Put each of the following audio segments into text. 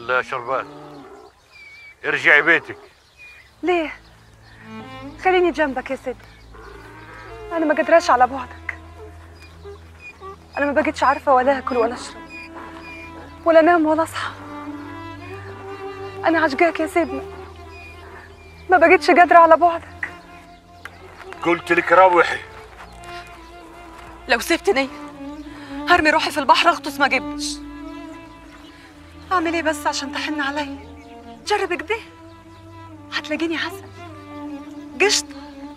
يلا يا شربات ارجعي بيتك ليه خليني جنبك يا سيد انا ما قدراش على بعدك انا ما بقيتش عارفه ولا اكل ولا اشرب ولا انام ولا اصحى انا عشقاك يا سيدنا ما بقيتش قادره على بعدك قلت لك روحي لو سبتني هرمي روحي في البحر اغطس ما جبش اعمل ايه بس عشان تحن علي جرب كده هتلاقيني عسل قشطه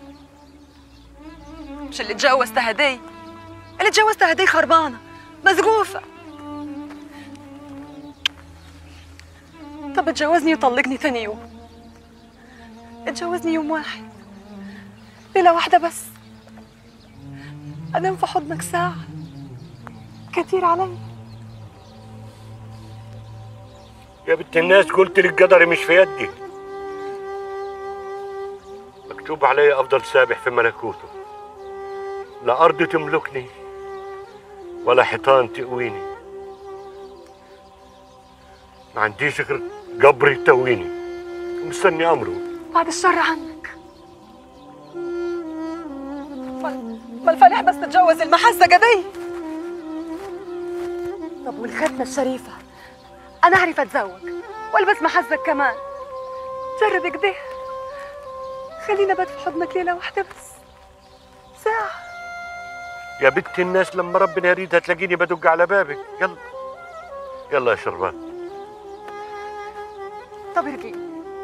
مش اللي اتجوزت هدي اللي اتجوزت هدي خربانه مزقوفه طب اتجوزني وطلقني ثاني يوم اتجوزني يوم واحد ليله واحده بس انام في حضنك ساعه كتير علي يا بنت الناس قلت لك قدري مش في يدي مكتوب علي افضل سابح في ملكوته لا ارض تملكني ولا حيطان تقويني ما عنديش غير قبر يتويني مستني امره بعد الشر عنك فال- فالفلاح بس تتجوز المحزقة دي طب والختمة الشريفة أنا أعرف أتزوج وألبس محزق كمان جرب كده خلينا بات في حضنك ليلة واحدة بس ساعة يا بنت الناس لما ربنا يريد هتلاقيني بدق على بابك يلا يلا يا شربات طب ارجعي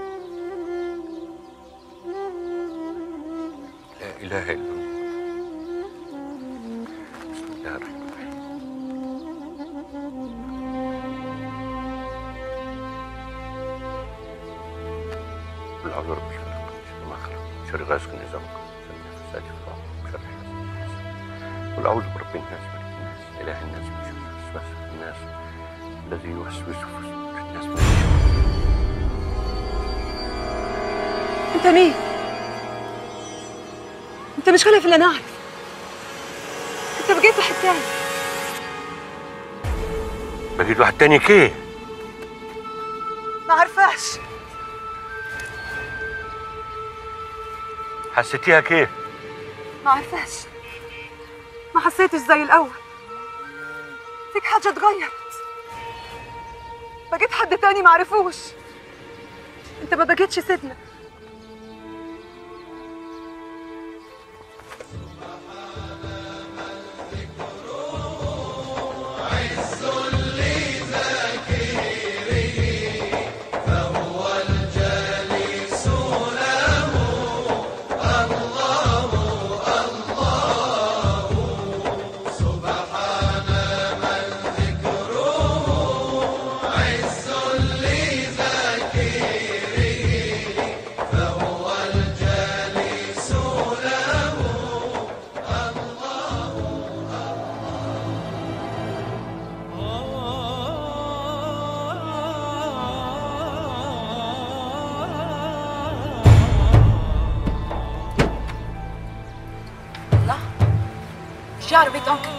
لا اله الا الله بسم الله الرحمن الرحيم قل اعوذ برب الفلق شر ما خلق شر غاسق اذا وقب شر النفسات في العقد شر حاسد قل اعوذ برب الناس ملك الناس اله الناس من شر الوسواس الناس الذي يوسوس في صدور الناس من الشر أنت مين؟ أنت مش خلف اللي أنا أعرف أنت بقيت واحد تاني بقيت واحد تاني كيه ما عرفاش حسيتيها كيف ما عرفاش ما حسيتش زي الأول فيك حاجة اتغيرت بقيت حد تاني ما عرفوش انت ما بقيتش سيدنا الله جار بيت أنكل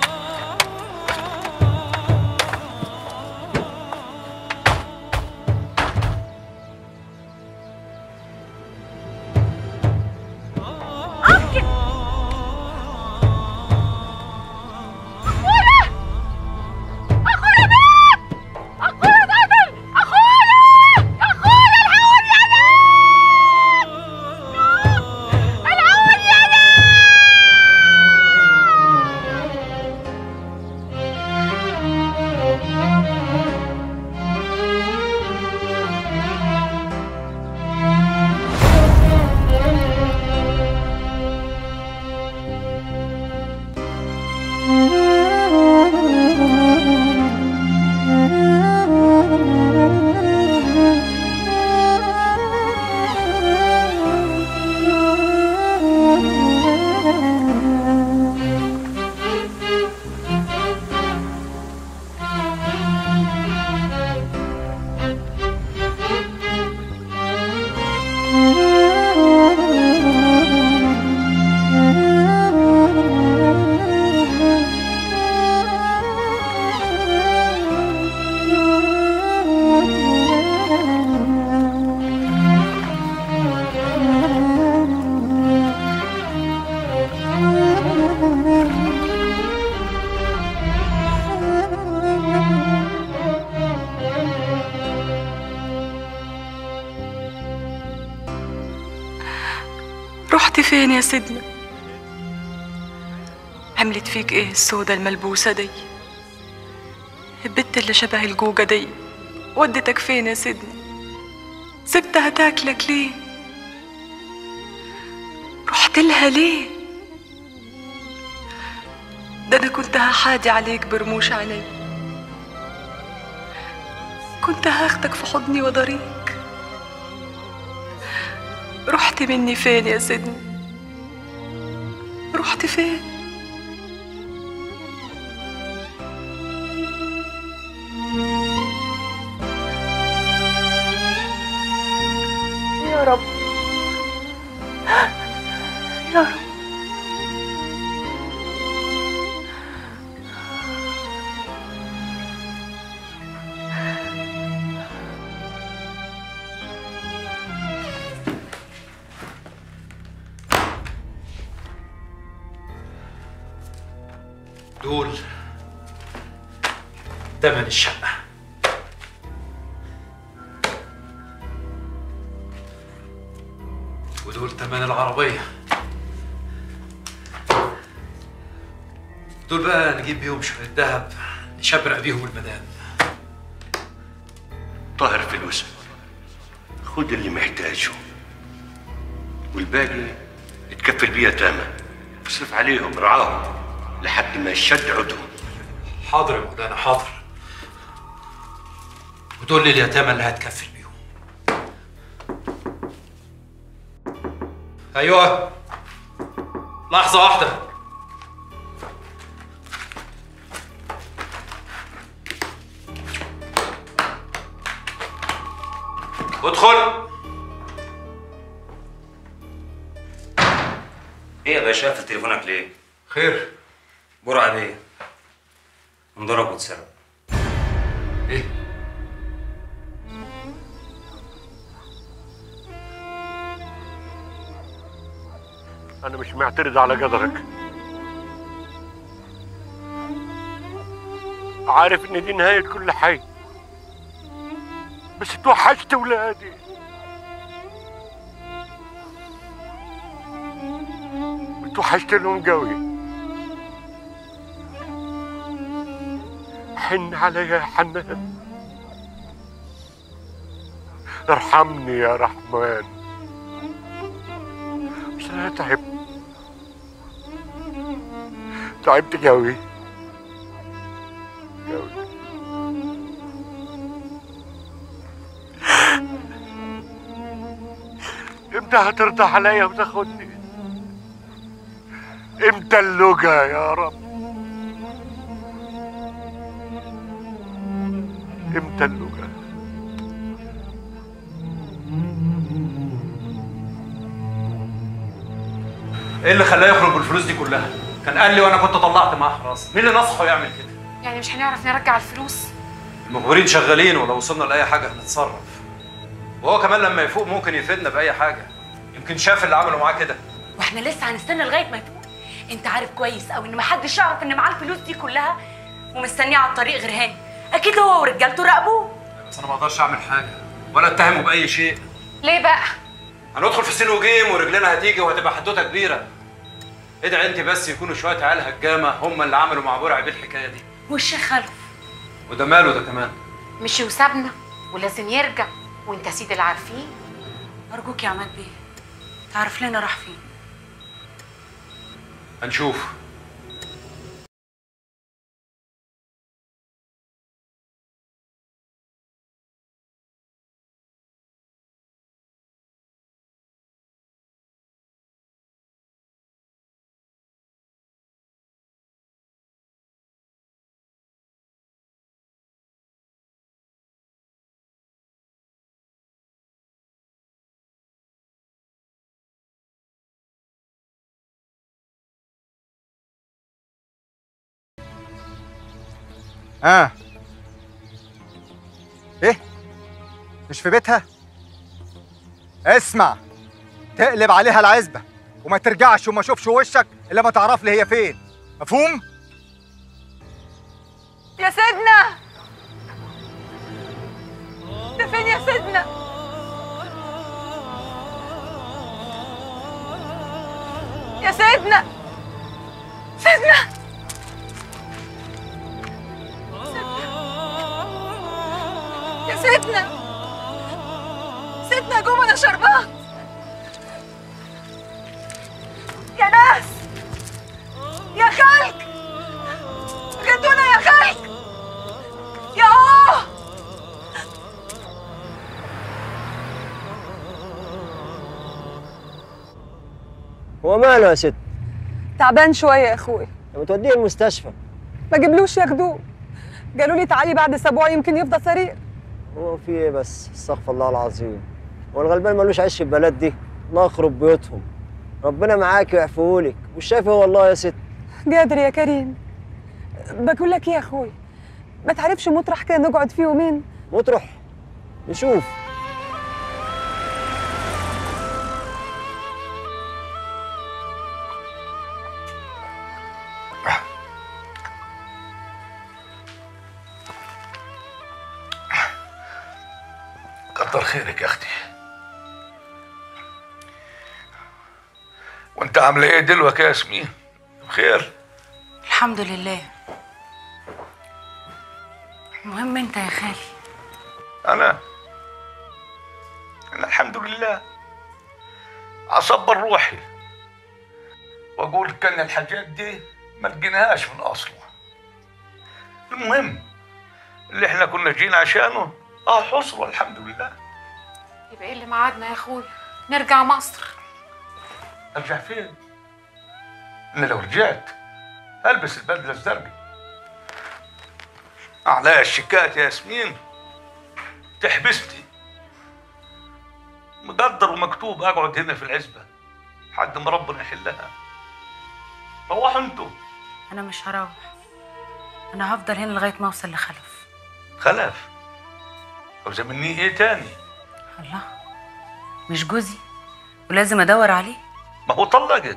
فين يا سيدنا عملت فيك ايه السودة الملبوسة دي البت اللي شبه الجوجة دي ودتك فين يا سيدنا سبتها تاكلك ليه رحت لها ليه ده انا كنت هحادي عليك برموش عيني كنت هاخدك في حضني وضريك رحت مني فين يا سيدنا رحت فين يا رب يا رب دول تمن الشقة ودول تمن العربية دول بقى نجيب بيهم شوية ذهب نشبرق بيهم المدام طاهر فلوسك خد اللي محتاجه والباقي اتكفل بيه تامة اصرف عليهم رعاهم لحد ما يشد عدهم حاضر يا مولانا حاضر ودول اليتامى اللي هتكفل بيهم ايوه لحظة واحدة ادخل ايه يا باشا قافل تليفونك ليه؟ خير بور عليه انضرب واتسرق ايه انا مش معترض على قدرك عارف ان دي نهاية كل حي بس توحشت ولادي توحشت لهم قوي حن علي يا حنان ارحمني يا رحمن بس انا تعبت تعبت قوي قوي امتى هترضى عليا وتاخدني امتى اللقا يا رب امتى اللقا ايه اللي خلاه يخرج بالفلوس دي كلها كان قال لي وانا كنت طلعت معاه حراسه مين اللي نصحه يعمل كده يعني مش هنعرف نرجع الفلوس المخبرين شغالين ولو وصلنا لاي حاجه هنتصرف وهو كمان لما يفوق ممكن يفيدنا باي حاجه يمكن شاف اللي عملوا معاه كده واحنا لسه هنستنى لغايه ما يفوق انت عارف كويس قوي ان محدش يعرف ان معاه الفلوس دي كلها ومستنيه على الطريق غير هاني اكيد هو ورجالته راقبوه بس انا ما اقدرش اعمل حاجه ولا اتهمه باي شيء ليه بقى هندخل في سين وجيم ورجلنا هتيجي وهتبقى حدوته كبيره ادعي انت بس يكونوا شويه عيال هجامه هم اللي عملوا مع برع بالحكايه دي والشيخ خلف وده ماله ده كمان مشي وسابنا ولازم يرجع وانت سيد اللي عارفين ارجوك يا عماد بيه تعرف لنا راح فين هنشوف اه ايه مش في بيتها اسمع تقلب عليها العزبة وما ترجعش وما اشوفش وشك الا ما تعرف لي هي فين مفهوم يا سيدنا انت فين يا سيدنا يا سيدنا سيدنا يا سيدنا سيدنا قوم انا شربات يا ناس يا خلق غدونا يا خلق يا اوه هو ماله يا ست؟ تعبان شويه يا اخوي لما توديه المستشفى ما جبلوش ياخدوه قالوا لي تعالي بعد اسبوع يمكن يفضى سرير هو في ايه بس؟ استغفر الله العظيم هو الغلبان ملوش عيش في البلد دي الله يخرب بيوتهم ربنا معاك ويعفوهولك مش شايفه والله يا ست قادر يا كريم بقول لك ايه يا اخوي ما تعرفش مطرح كده نقعد فيه يومين مطرح نشوف كتر خيرك يا اختي وانت عامله ايه دلوقتي يا ياسمين بخير الحمد لله المهم انت يا خالي انا انا الحمد لله اصبر روحي واقول كان الحاجات دي ما لقيناهاش من اصله المهم اللي احنا كنا جينا عشانه اه حصل الحمد لله يبقى ايه اللي معادنا يا اخويا نرجع مصر ارجع فين انا لو رجعت البس البدله الزرقاء عليا الشيكات يا ياسمين تحبسني مقدر ومكتوب اقعد هنا في العزبه لحد ما ربنا يحلها روحوا انتوا انا مش هروح انا هفضل هنا لغايه ما اوصل لخلف خلف عاوزه مني ايه تاني الله مش جوزي ولازم ادور عليه ما هو طلقك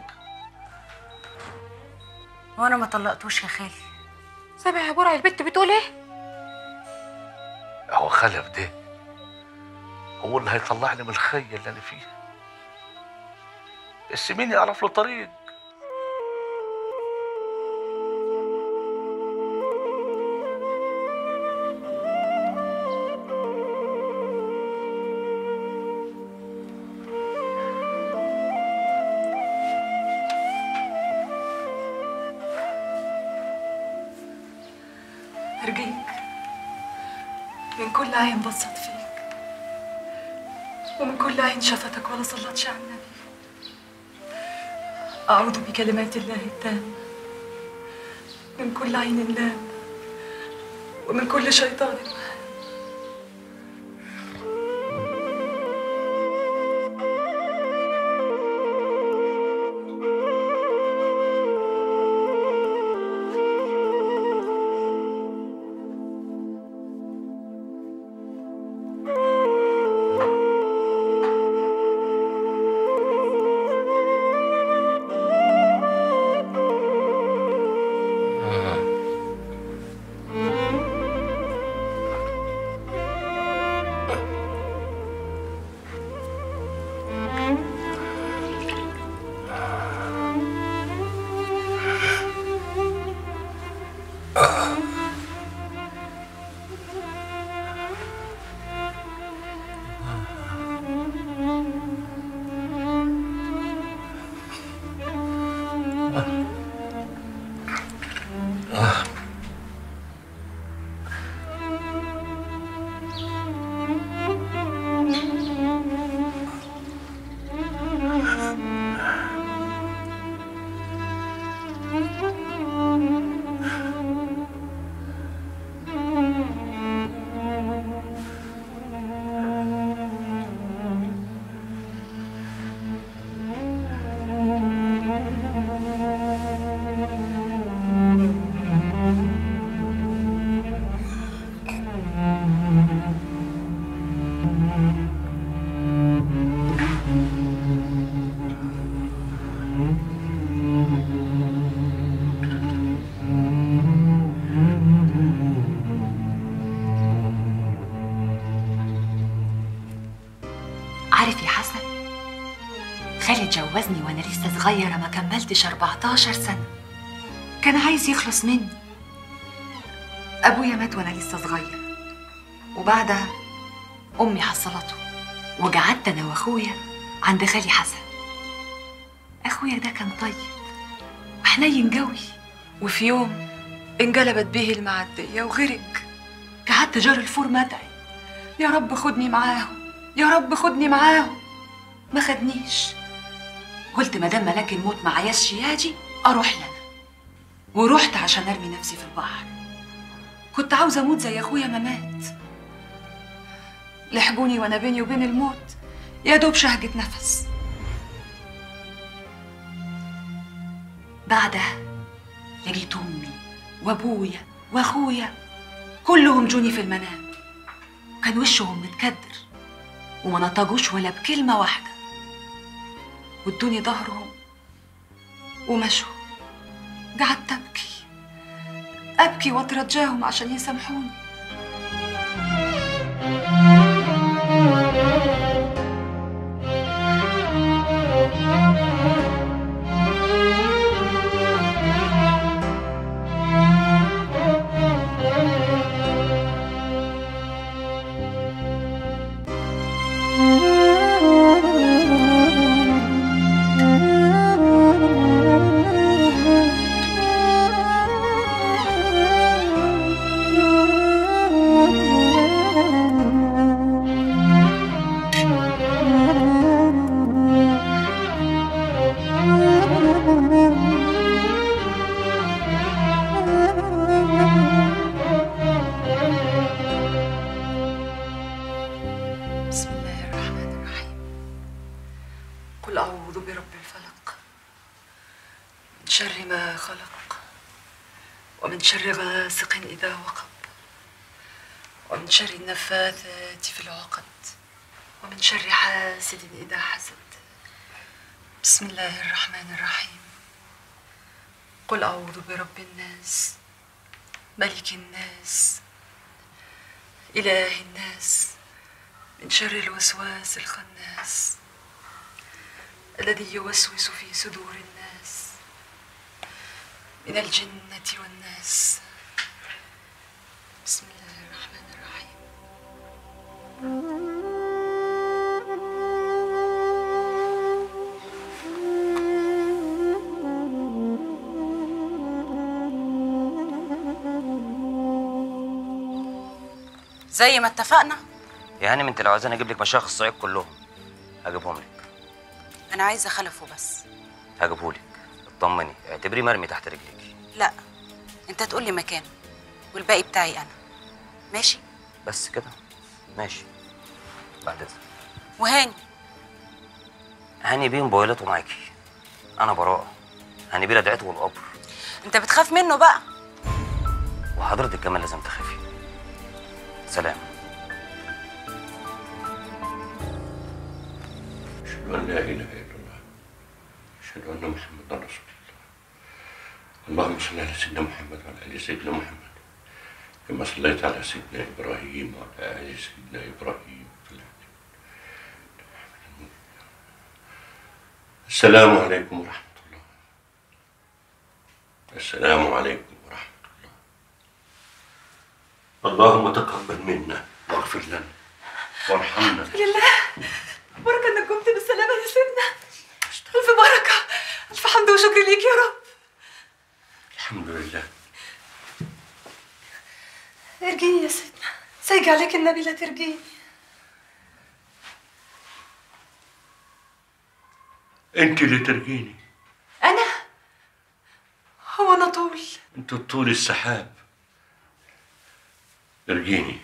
وانا ما طلقتوش يا خالي سامع يا برع البت بتقول ايه هو خلف ده هو اللي هيطلعني من الخية اللي انا فيها بس مين يعرف له طريق أرجيك من كل عين بصت فيك ومن كل عين شفتك ولا صلتش على النبي أعوذ بكلمات الله التامة من كل عين لام ومن كل شيطان مهين خالي اتجوزني وانا لسه صغيره ما كملتش 14 سنه كان عايز يخلص مني ابويا مات وانا لسه صغير وبعدها امي حصلته وقعدت انا واخويا عند خالي حسن اخويا ده كان طيب وحنين قوي وفي يوم انقلبت به المعديه وغرق قعدت جار الفور مدعي يا رب خدني معاهم يا رب خدني معاهم ما خدنيش قلت ما دام ملاك الموت ما عياش ياجي اروح لنا ورحت عشان ارمي نفسي في البحر كنت عاوزه اموت زي اخويا ما مات لحقوني وانا بيني وبين الموت يا دوب شهقة نفس بعدها لقيت امي وابويا واخويا كلهم جوني في المنام كان وشهم متكدر وما نطقوش ولا بكلمة واحدة وادوني ظهرهم ومشوا قعدت أبكي أبكي وأترجاهم عشان يسامحوني بسم الله الرحمن الرحيم قل أعوذ برب الفلق من شر ما خلق ومن شر غاسق إذا وقب ومن شر النفاثات في العقد ومن شر حاسد إذا حسد بسم الله الرحمن الرحيم قل أعوذ برب الناس ملك الناس إله الناس من شر الوسواس الخناس الذي يوسوس في صدور الناس من الجنة والناس بسم الله الرحمن الرحيم زي ما اتفقنا يا هانم انت لو عايزاني اجيب لك مشايخ الصعيد كلهم هجيبهم لك انا عايزه خلفه بس هجيبه لك اطمني اعتبريه مرمي تحت رجليك لا انت تقول لي مكانه والباقي بتاعي انا ماشي بس كده ماشي بعد اذنك وهاني هاني بيه موبايلاته معاكي انا براءه هاني بيه رجعته القبر انت بتخاف منه بقى وحضرتك كمان لازم تخافي سلام أشهد أن لا إله إلا الله أشهد أن محمدا رسول الله اللهم صل على سيدنا محمد وعلى آل سيدنا محمد كما صليت على سيدنا إبراهيم وعلى آل سيدنا إبراهيم في العالمين السلام عليكم ورحمة الله السلام عليكم ورحمة الله اللهم تقبل منا واغفر لنا وارحمنا لله بركة انك قمت بالسلامة يا سيدنا ألف بركة ألف حمد وشكر ليك يا رب الحمد لله ارجيني يا سيدنا سايق عليك النبي لا ترجيني انت اللي ترجيني أنا هو أنا طول انت طول السحاب ارجيني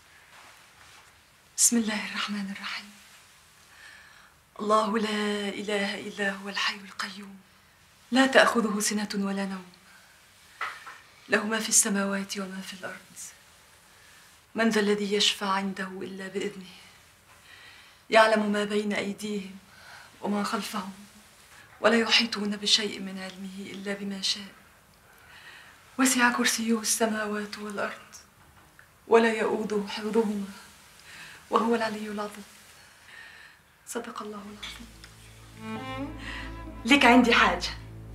بسم الله الرحمن الرحيم الله لا إله إلا هو الحي القيوم لا تأخذه سنة ولا نوم له ما في السماوات وما في الأرض من ذا الذي يشفع عنده إلا بإذنه يعلم ما بين أيديهم وما خلفهم ولا يحيطون بشيء من علمه إلا بما شاء وسع كرسيه السماوات والأرض ولا يؤوده حفظهما وهو العلي العظيم صدق الله العظيم ليك عندي حاجة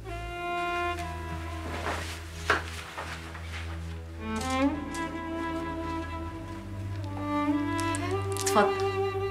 اتفضل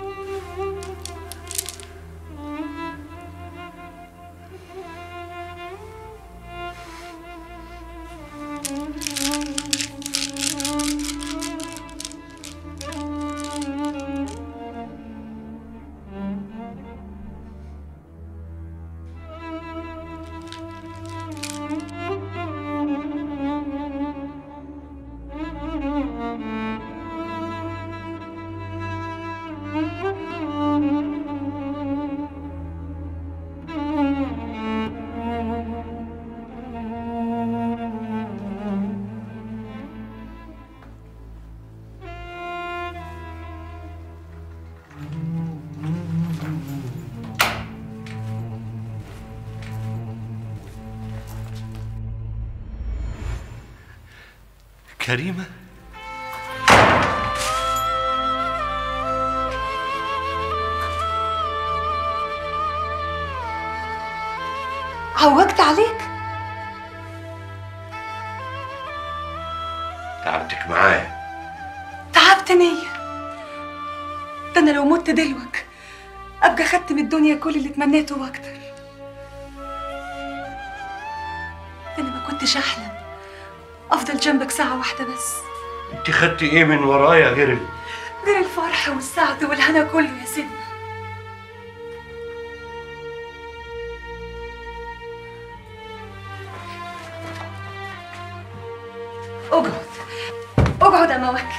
كريمة عوجت عليك تعبتك معايا تعبتني ده انا لو مت دلوك ابقى خدت من الدنيا كل اللي تمنيته واكتر انا ما كنتش احلم افضل جنبك ساعه واحده بس انت خدتي ايه من ورايا غير ال- غير الفرح والسعد والهنا كله يا سيدنا اقعد اقعد اما اوكلك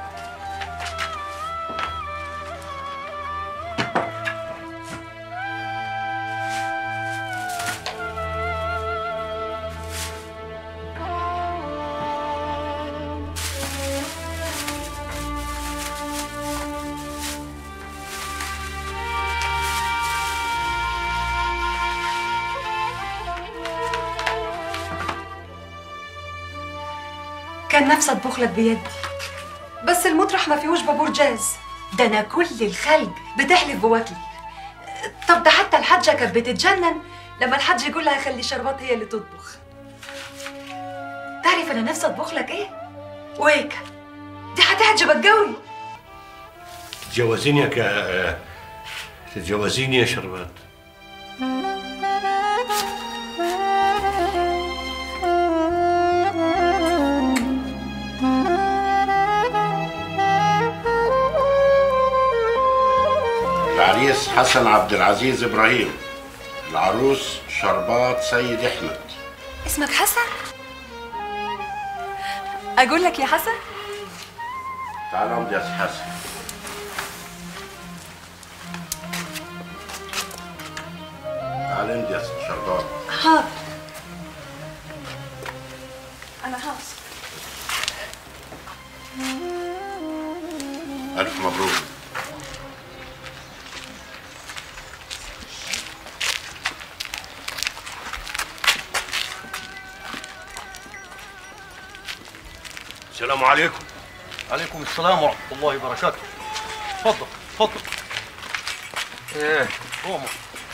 كان نفسي اطبخ لك بيدي بس المطرح ما فيهوش بابور جاز ده انا كل الخلق بتحلف بواكلي طب ده حتى الحاجه كانت بتتجنن لما الحاج يقول لها خلي شربات هي اللي تطبخ تعرف انا نفسي اطبخ لك ايه ويك دي هتعجبك قوي تتجوزيني يا ك... تتجوزيني يا شربات العريس حسن عبد العزيز ابراهيم العروس شربات سيد احمد اسمك حسن اقول لك يا حسن تعال امضي يا سي حسن تعال امضي يا سي شربات حاضر انا هوصل الف مبروك السلام عليكم عليكم السلام ورحمة الله وبركاته تفضل تفضل ايه قوموا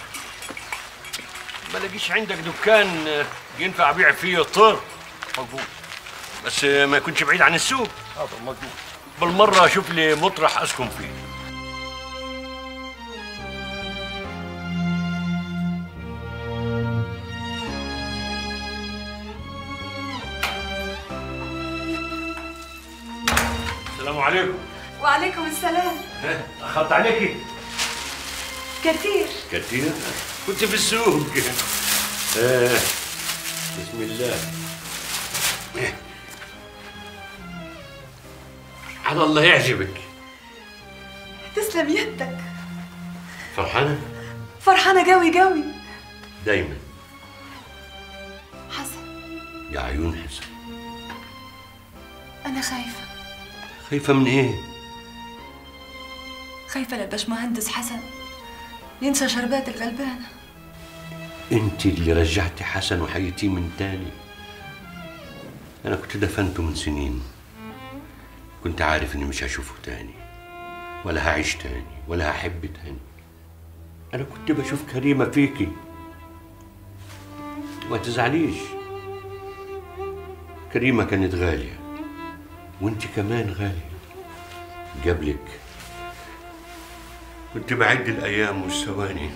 ما لقيش عندك دكان آه، ينفع ابيع فيه طير مقبول بس آه، ما يكونش بعيد عن السوق حاضر مقبول بالمره اشوف لي مطرح اسكن فيه السلام عليكم وعليكم السلام إيه، اخذت عليكي كتير كتير كنت في السوق آه. بسم الله إيه. على الله يعجبك تسلم يدك فرحانة فرحانة قوي قوي دايما حسن يا عيون حسن أنا خايفة خايفة من ايه؟ خايفة للبشمهندس حسن ينسى شربات الغلبانة انت اللي رجعتي حسن وحيتيه من تاني انا كنت دفنته من سنين كنت عارف اني مش هشوفه تاني ولا هعيش تاني ولا هحب تاني انا كنت بشوف كريمه فيكي ما تزعليش كريمه كانت غاليه وانت كمان غاليه قبلك كنت بعد الايام والثواني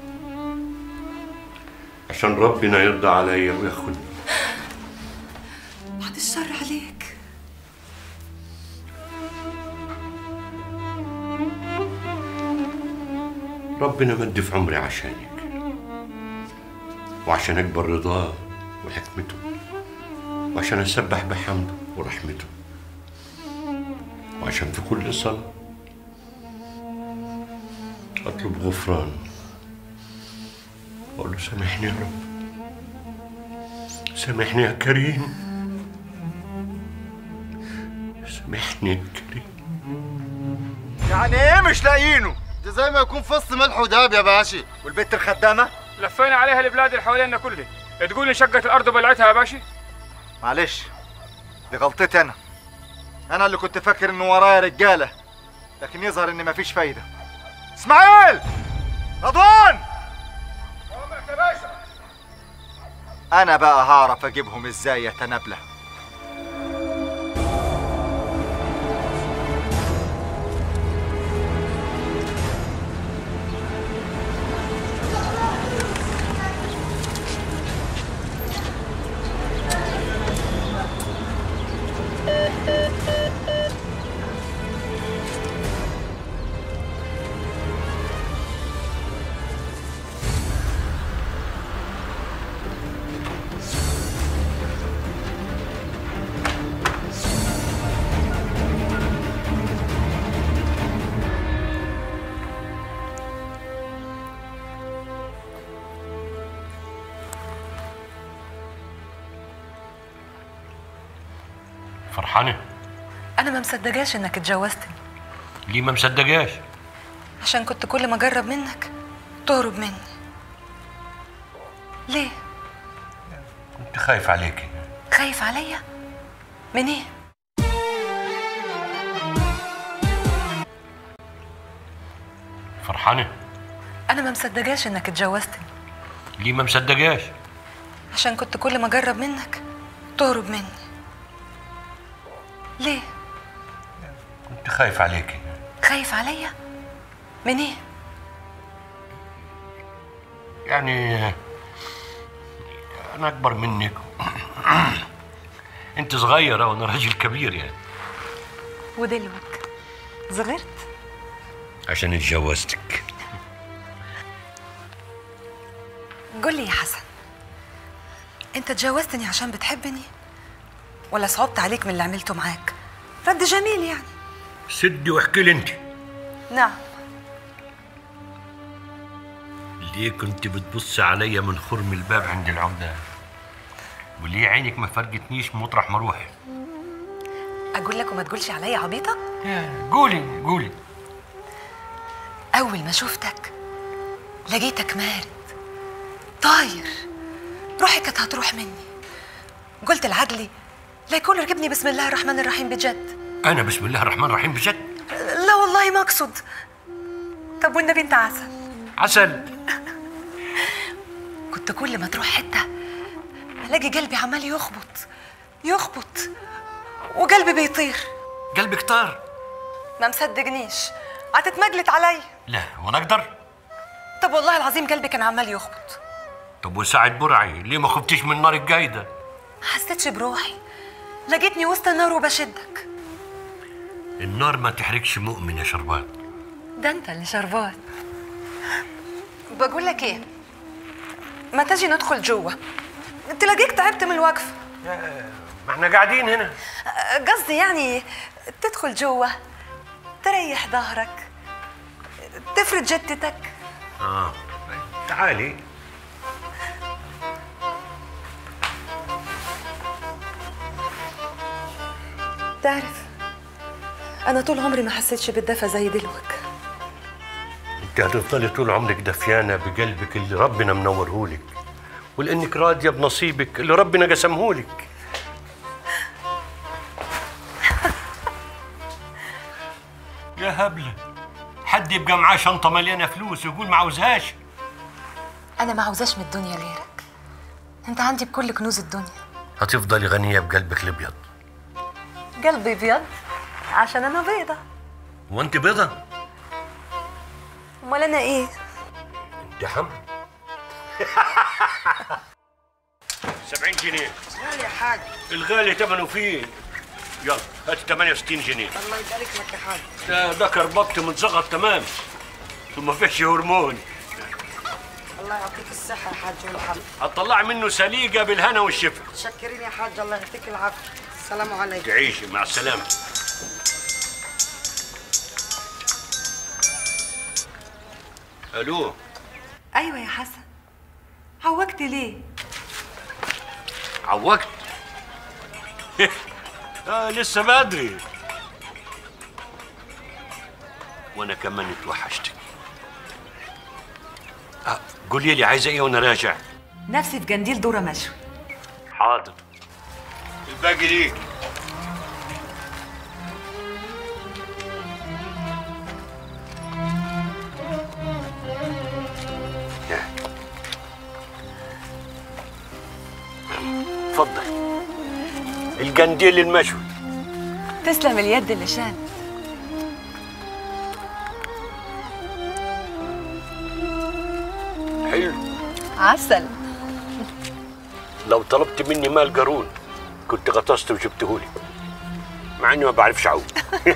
عشان ربنا يرضى عليا وياخدني بعد الشر عليك ربنا مد في عمري عشانك وعشان اكبر رضاه وحكمته وعشان اسبح بحمده ورحمته وعشان في كل صلاة اطلب غفرانه واقول له سامحني يا رب سامحني يا كريم سامحني يا كريم يعني ايه مش لاقيينه ده زي ما يكون فص ملح ودهب يا باشا والبنت الخدامه لفينا عليها البلاد اللي حوالينا كلها تقول انشقت الارض وبلعتها يا باشا معلش دي غلطتي انا انا اللي كنت فاكر ان ورايا رجاله لكن يظهر ان مفيش فايده اسماعيل رضوان انا بقى هعرف اجيبهم ازاي يا تنابله فرحانة انا ما مصدقاش انك اتجوزتني ليه ما مصدقاش عشان كنت كل ما اجرب منك تهرب مني ليه كنت خايف عليكي خايف عليا من ايه فرحانة انا ما مصدقاش انك اتجوزتني ليه ما مصدقاش عشان كنت كل ما اجرب منك تهرب مني ليه كنت خايف عليكي خايف عليا من ايه يعني انا اكبر منك انت صغيرة وانا راجل كبير يعني ودلوك صغرت عشان اتجوزتك قول لي يا حسن انت اتجوزتني عشان بتحبني ولا صعبت عليك من اللي عملته معاك رد جميل يعني سدي واحكي لي انت نعم ليه كنت بتبص عليا من خرم الباب عند العمدة وليه عينك ما فرقتنيش مطرح ما اروح اقول لك وما تقولش عليا عبيطه قولي قولي اول ما شفتك لقيتك مارد طاير روحي كانت هتروح مني قلت لعدلي لا يكون ركبني بسم الله الرحمن الرحيم بجد انا بسم الله الرحمن الرحيم بجد لا والله ما اقصد طب والنبي انت عسل عسل كنت كل ما تروح حته الاقي قلبي عمال يخبط يخبط وقلبي بيطير قلبك طار ما مصدقنيش هتتمجلت عليا لا وانا اقدر طب والله العظيم قلبي كان عمال يخبط طب وساعة برعي ليه ما خفتيش من النار الجايدة ما حسيتش بروحي لقيتني وسط النار وبشدك النار ما تحرقش مؤمن يا شربات ده انت اللي شربات بقول لك ايه ما تجي ندخل جوه تلاقيك تعبت من الوقفه ما احنا قاعدين هنا قصدي يعني تدخل جوه تريح ظهرك تفرد جتتك اه تعالي تعرف انا طول عمري ما حسيتش بالدفى زي دلوك انت هتفضلي طول عمرك دفيانة بقلبك اللي ربنا منورهولك ولانك راضية بنصيبك اللي ربنا قسمهولك يا هبلة حد يبقى معاه شنطه مليانه فلوس ويقول ما عاوزهاش انا ما عاوزاش من الدنيا غيرك انت عندي بكل كنوز الدنيا هتفضلي غنيه بقلبك الابيض قلبي ابيض عشان انا بيضه وانت بيضه امال انا ايه انت حمد 70 جنيه غالي يا حاج الغالي ثمنه فيه يلا هات 68 جنيه الله يبارك لك يا حاج ده ده كربكت متزغط تمام وما فيش هرمون الله يعطيك الصحة يا حاج والحمد هتطلع منه سليقه بالهنا والشفا متشكرين يا حاج الله يعطيك العافية السلام عليكم تعيشي مع السلامه الو ايوه يا حسن عوجت ليه عوجت آه لسه بدري وانا كمان اتوحشتك آه قولي لي عايزه ايه وانا راجع نفسي في جنديل دوره مشوي حاضر الباقي ليك اتفضل الجنديل المشوي تسلم اليد اللي شان حلو عسل لو طلبت مني مال قارون كنت غطست وجبتهولي مع اني ما بعرفش اعوم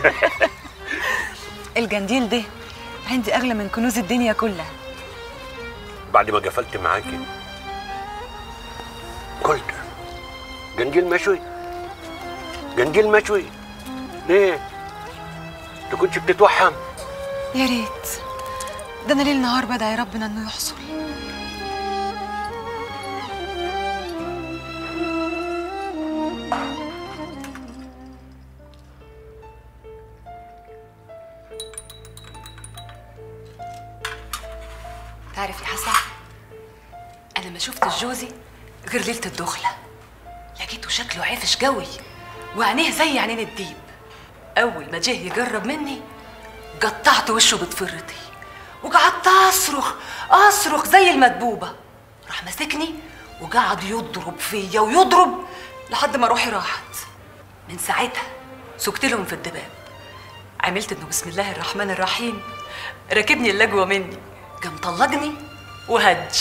الجنديل ده عندي اغلى من كنوز الدنيا كلها بعد ما قفلت معاكي قلت جنديل مشوي جنديل مشوي ليه؟ انت كنتش بتتوحم يا ريت ده انا ليل نهار بدعي ربنا انه يحصل تعرف يا حسن انا ما شفتش جوزي غير ليله الدخله لقيته شكله عفش قوي وعينيه زي عينين الديب اول ما جه يجرب مني قطعت وشه بضفرتي وقعدت اصرخ اصرخ زي المدبوبه راح ماسكني وقعد يضرب فيا ويضرب لحد ما روحي راحت من ساعتها سكت لهم في الدباب عملت انه بسم الله الرحمن الرحيم راكبني اللجوه مني قام طلقني وهج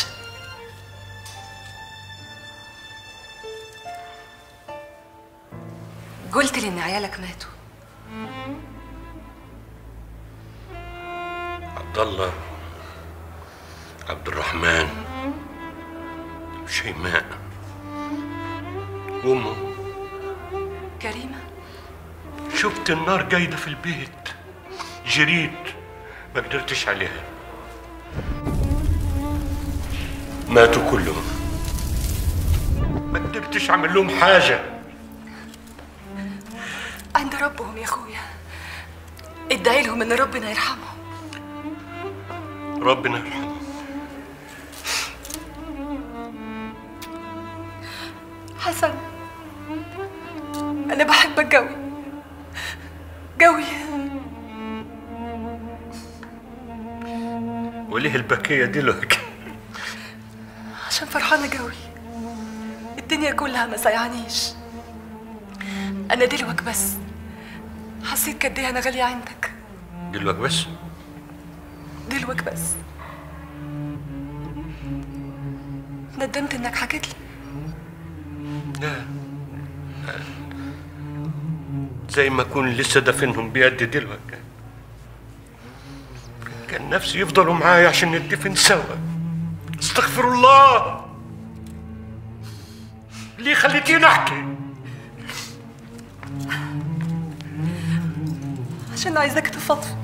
قلت لي ان عيالك ماتوا عبد الله عبد الرحمن شيماء وامه كريمه شفت النار قايده في البيت جريت ما قدرتش عليها ماتوا كلهم ما قدرتش اعمل لهم حاجه عند ربهم يا اخويا ادعي لهم ان ربنا يرحمهم ربنا يرحمه حسن انا بحبك قوي قوي وليه البكيه دلوقتي عشان فرحانه قوي الدنيا كلها ما سايعانيش انا دلوك بس حسيت قد ايه انا غاليه عندك دلوقتي بس دلوك بس ندمت انك حكيت لي لا زي ما اكون لسه دافنهم بيدي دلوقتي كان نفسي يفضلوا معايا عشان ندفن سوا استغفر الله ليه خليتيني احكي عشان عايزاك تفضفض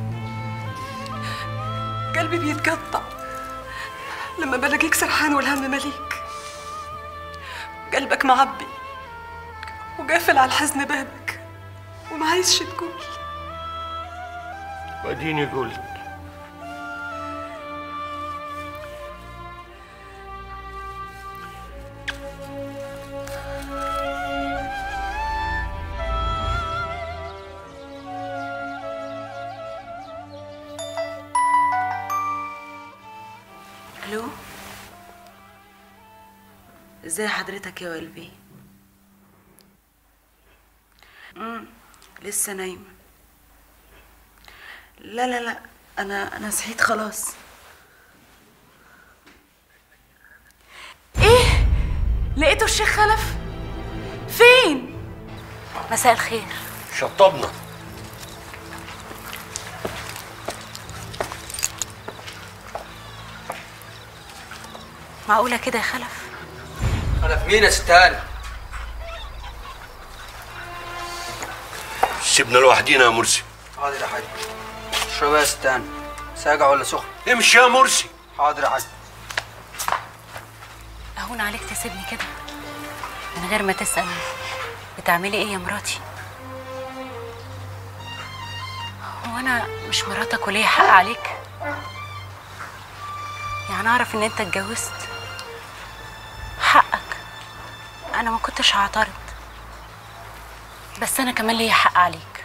قلبي بيتقطع لما بلاقيك سرحان والهم مليك قلبك معبي وقافل على الحزن بابك وما عايزش تقول واديني قلت ازاي حضرتك يا قلبي امم لسه نايمه لا لا لا انا انا صحيت خلاص ايه لقيتوا الشيخ خلف فين مساء الخير شطبنا معقوله كده يا خلف خلف مين يا ستان سيبنا لوحدينا يا مرسي حاضر يا حاج اشرب يا ستان ساقع ولا سخن امشي يا مرسي حاضر يا حاج اهون عليك تسيبني كده من غير ما تسال بتعملي ايه يا مراتي هو انا مش مراتك وليا حق عليك يعني اعرف ان انت اتجوزت حقك انا ما كنتش هعترض بس انا كمان ليا حق عليك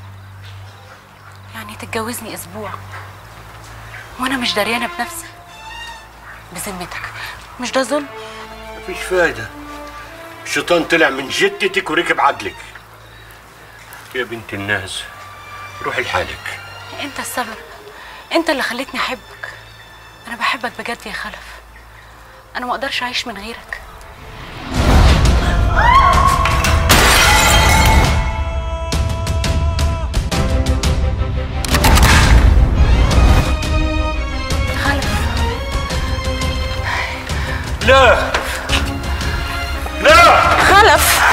يعني تتجوزني اسبوع وانا مش دريانه بنفسي بذمتك مش ده ظلم مفيش فايدة الشيطان طلع من جدتك وركب عقلك يا بنت الناس روحي لحالك انت السبب انت اللي خليتني احبك انا بحبك بجد يا خلف انا ما اقدرش اعيش من غيرك لا لا خلف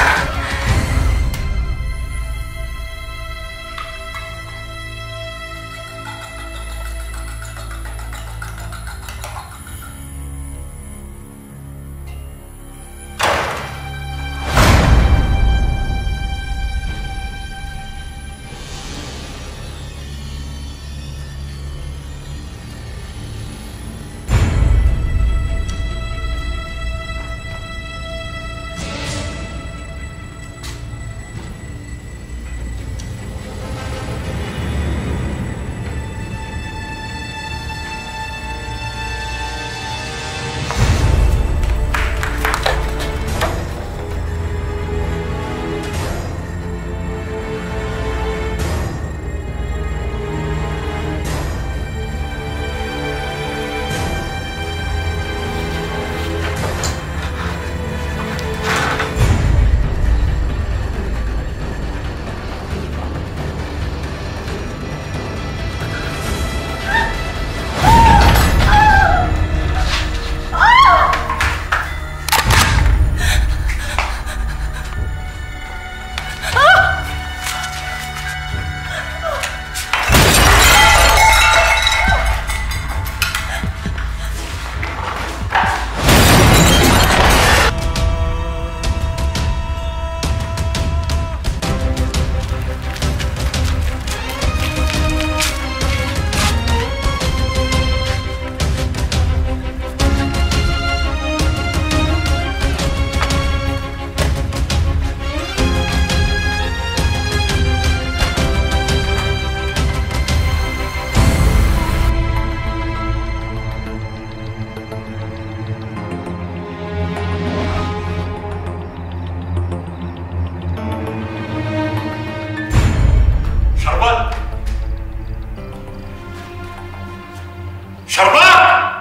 شربات شربات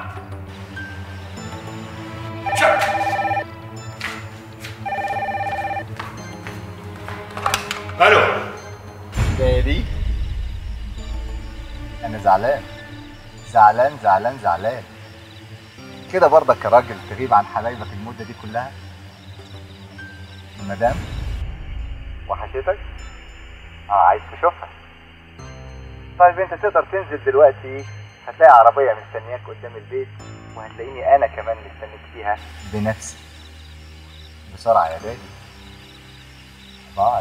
الو دادي انا زعلان زعلان زعلان زعلان كده برضك يا راجل تغيب عن حبايبك المده دي كلها المدام وحشتك اه عايز تشوفها طيب انت تقدر تنزل دلوقتي هتلاقي عربيه مستنياك قدام البيت وهتلاقيني انا كمان مستنيك فيها بنفسي بسرعه يا دادي باي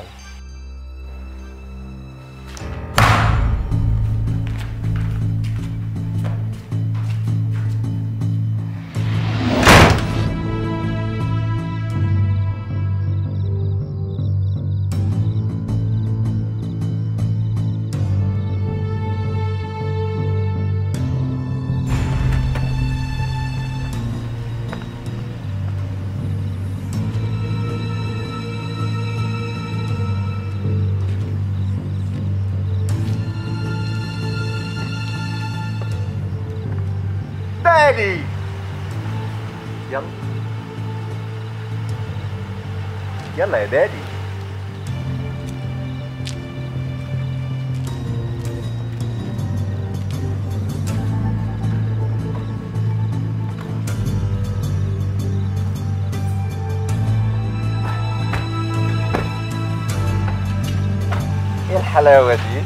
دادي يلا يلا يا دادي ايه الحلاوة دي؟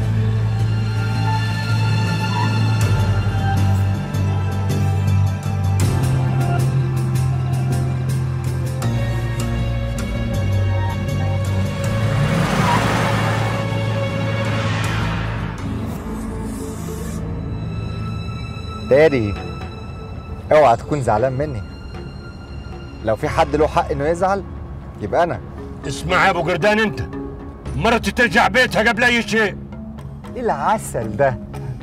دادي اوعى تكون زعلان مني لو في حد له حق انه يزعل يبقى انا اسمع يا ابو قردان انت مرتي ترجع بيتها قبل اي شيء ايه العسل ده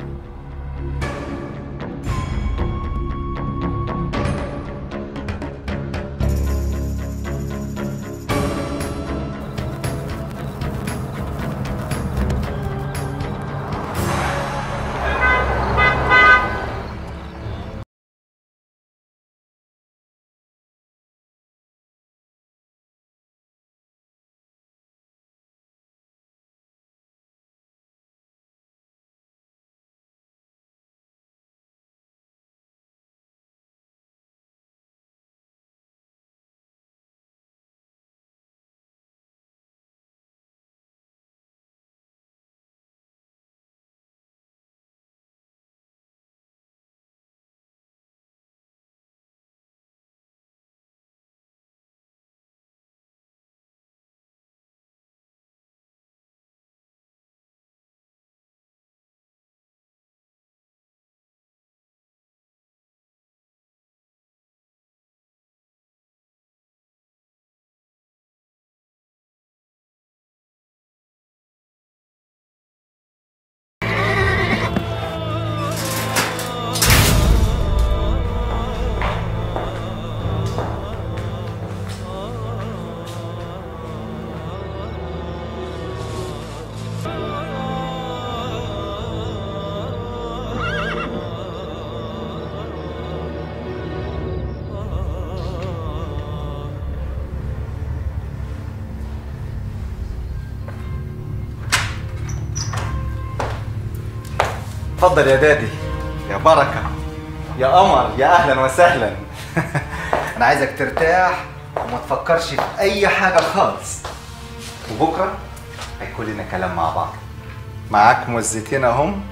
اتفضل يا دادي يا بركة يا قمر يا أهلا وسهلا أنا عايزك ترتاح وما تفكرش في أي حاجة خالص وبكرة هيكون لنا كلام مع بعض معاك مزتين أهم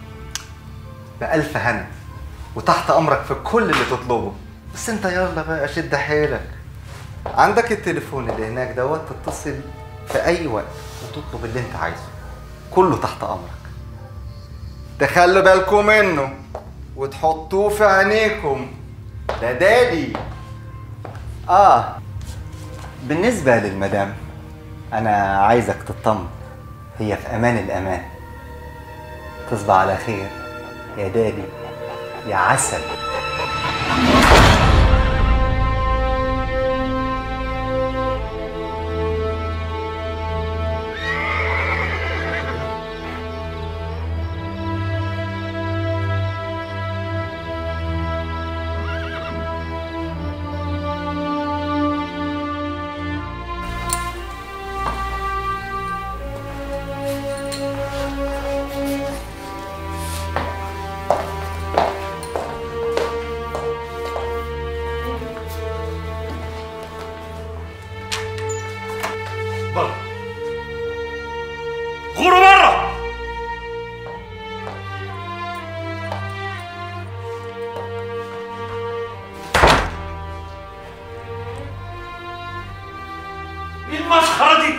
بألف هنا وتحت أمرك في كل اللي تطلبه بس أنت يلا بقى شد حيلك عندك التليفون اللي هناك دوت تتصل في أي وقت وتطلب اللي أنت عايزه كله تحت أمرك تخلوا بالكم منه وتحطوه في عينيكم ده دادي اه بالنسبة للمدام انا عايزك تطمن هي في امان الامان تصبح على خير يا دادي يا عسل بره غوروا بره ايه المسخره دي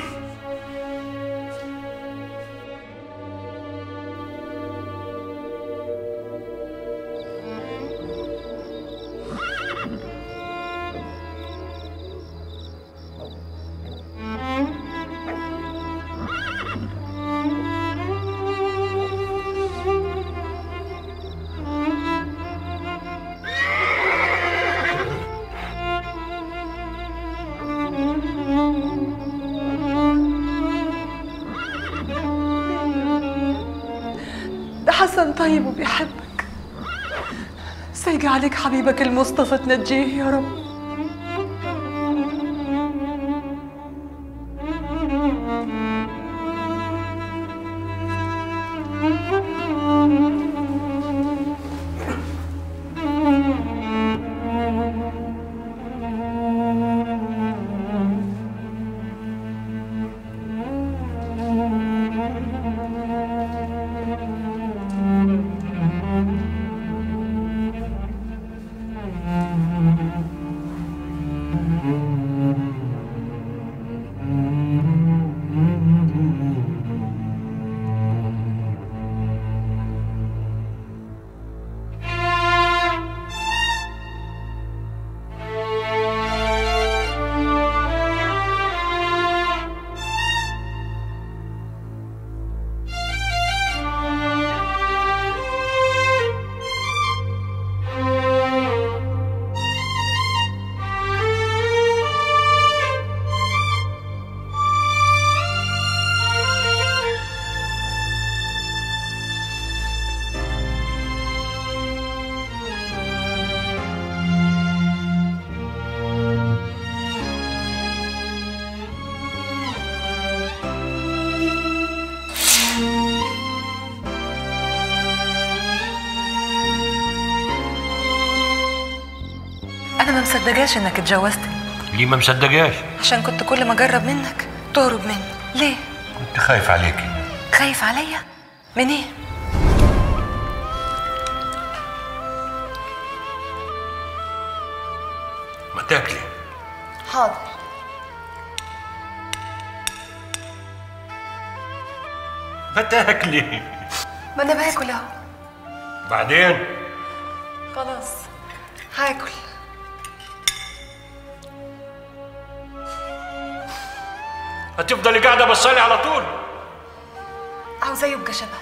ده حسن طيب وبيحبك سيجي عليك حبيبك المصطفى تنجيه يا رب انا ما مصدقاش انك اتجوزتني ليه ما مصدقاش عشان كنت كل ما اجرب منك تهرب مني ليه كنت خايف عليكي خايف عليا من ايه ما تاكلي حاضر ما تاكلي ما انا باكل اهو بعدين خلاص هاكل هتفضلي قاعده بصالي على طول عاوزاه يبقى شبهك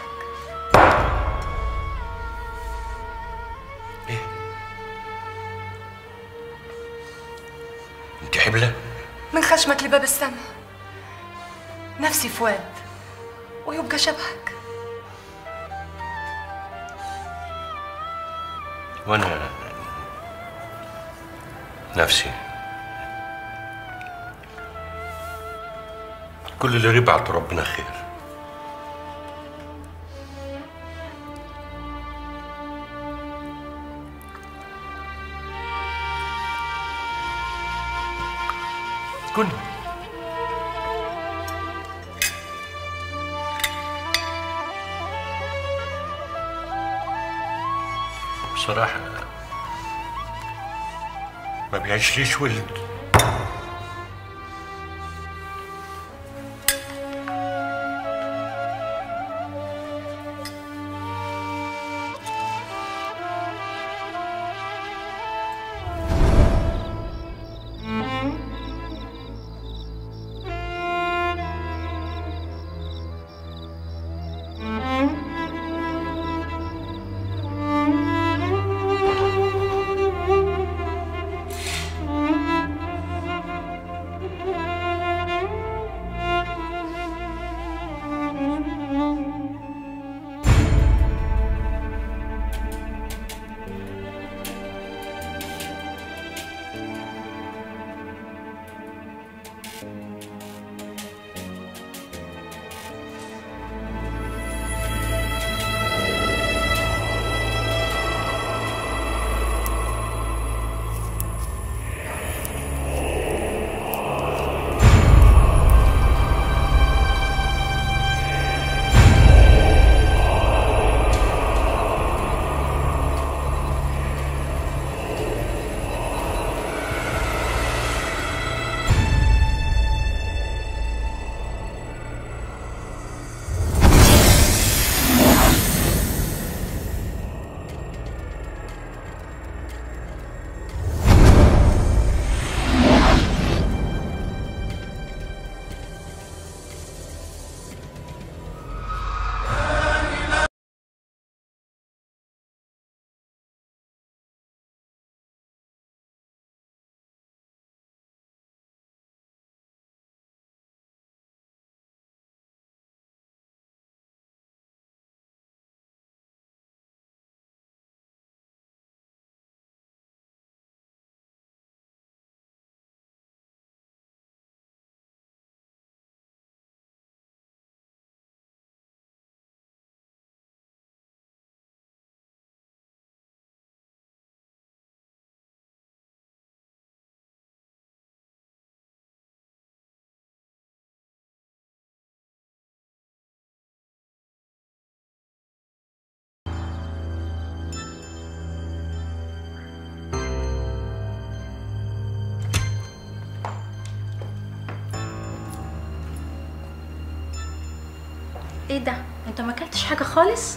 انت حبله من خشمك لباب السما نفسي فؤاد ويبقى شبهك وانا نفسي كل اللي ربعت ربنا خير كن بصراحة ما بيعيشليش ولد ايه ده انت ما اكلتش حاجه خالص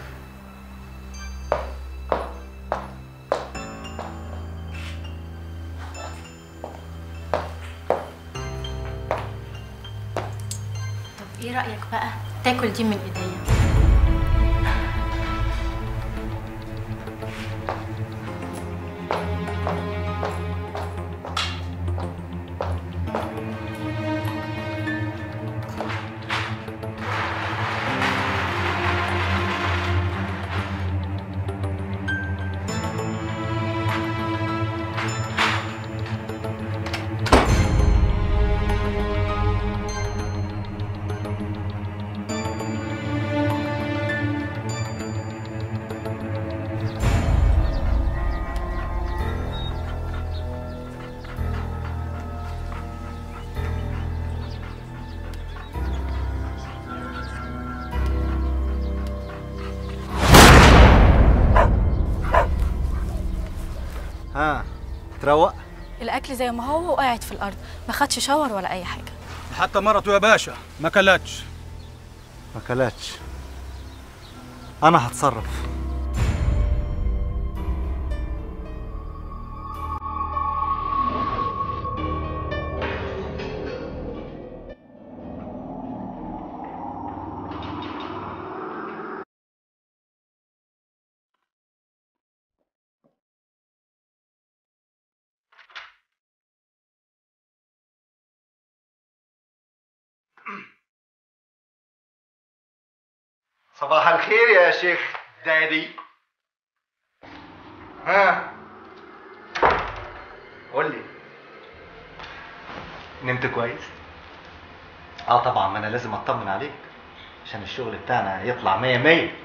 طب ايه رايك بقى تاكل دي من ايديا ها تروق الاكل زي ما هو وقاعد في الارض ما خدش شاور ولا اي حاجه حتى مرته يا باشا ما كلتش ما كلتش انا هتصرف صباح الخير يا شيخ دادي ها قول لي نمت كويس اه طبعا ما انا لازم اطمن عليك عشان الشغل بتاعنا يطلع مية مية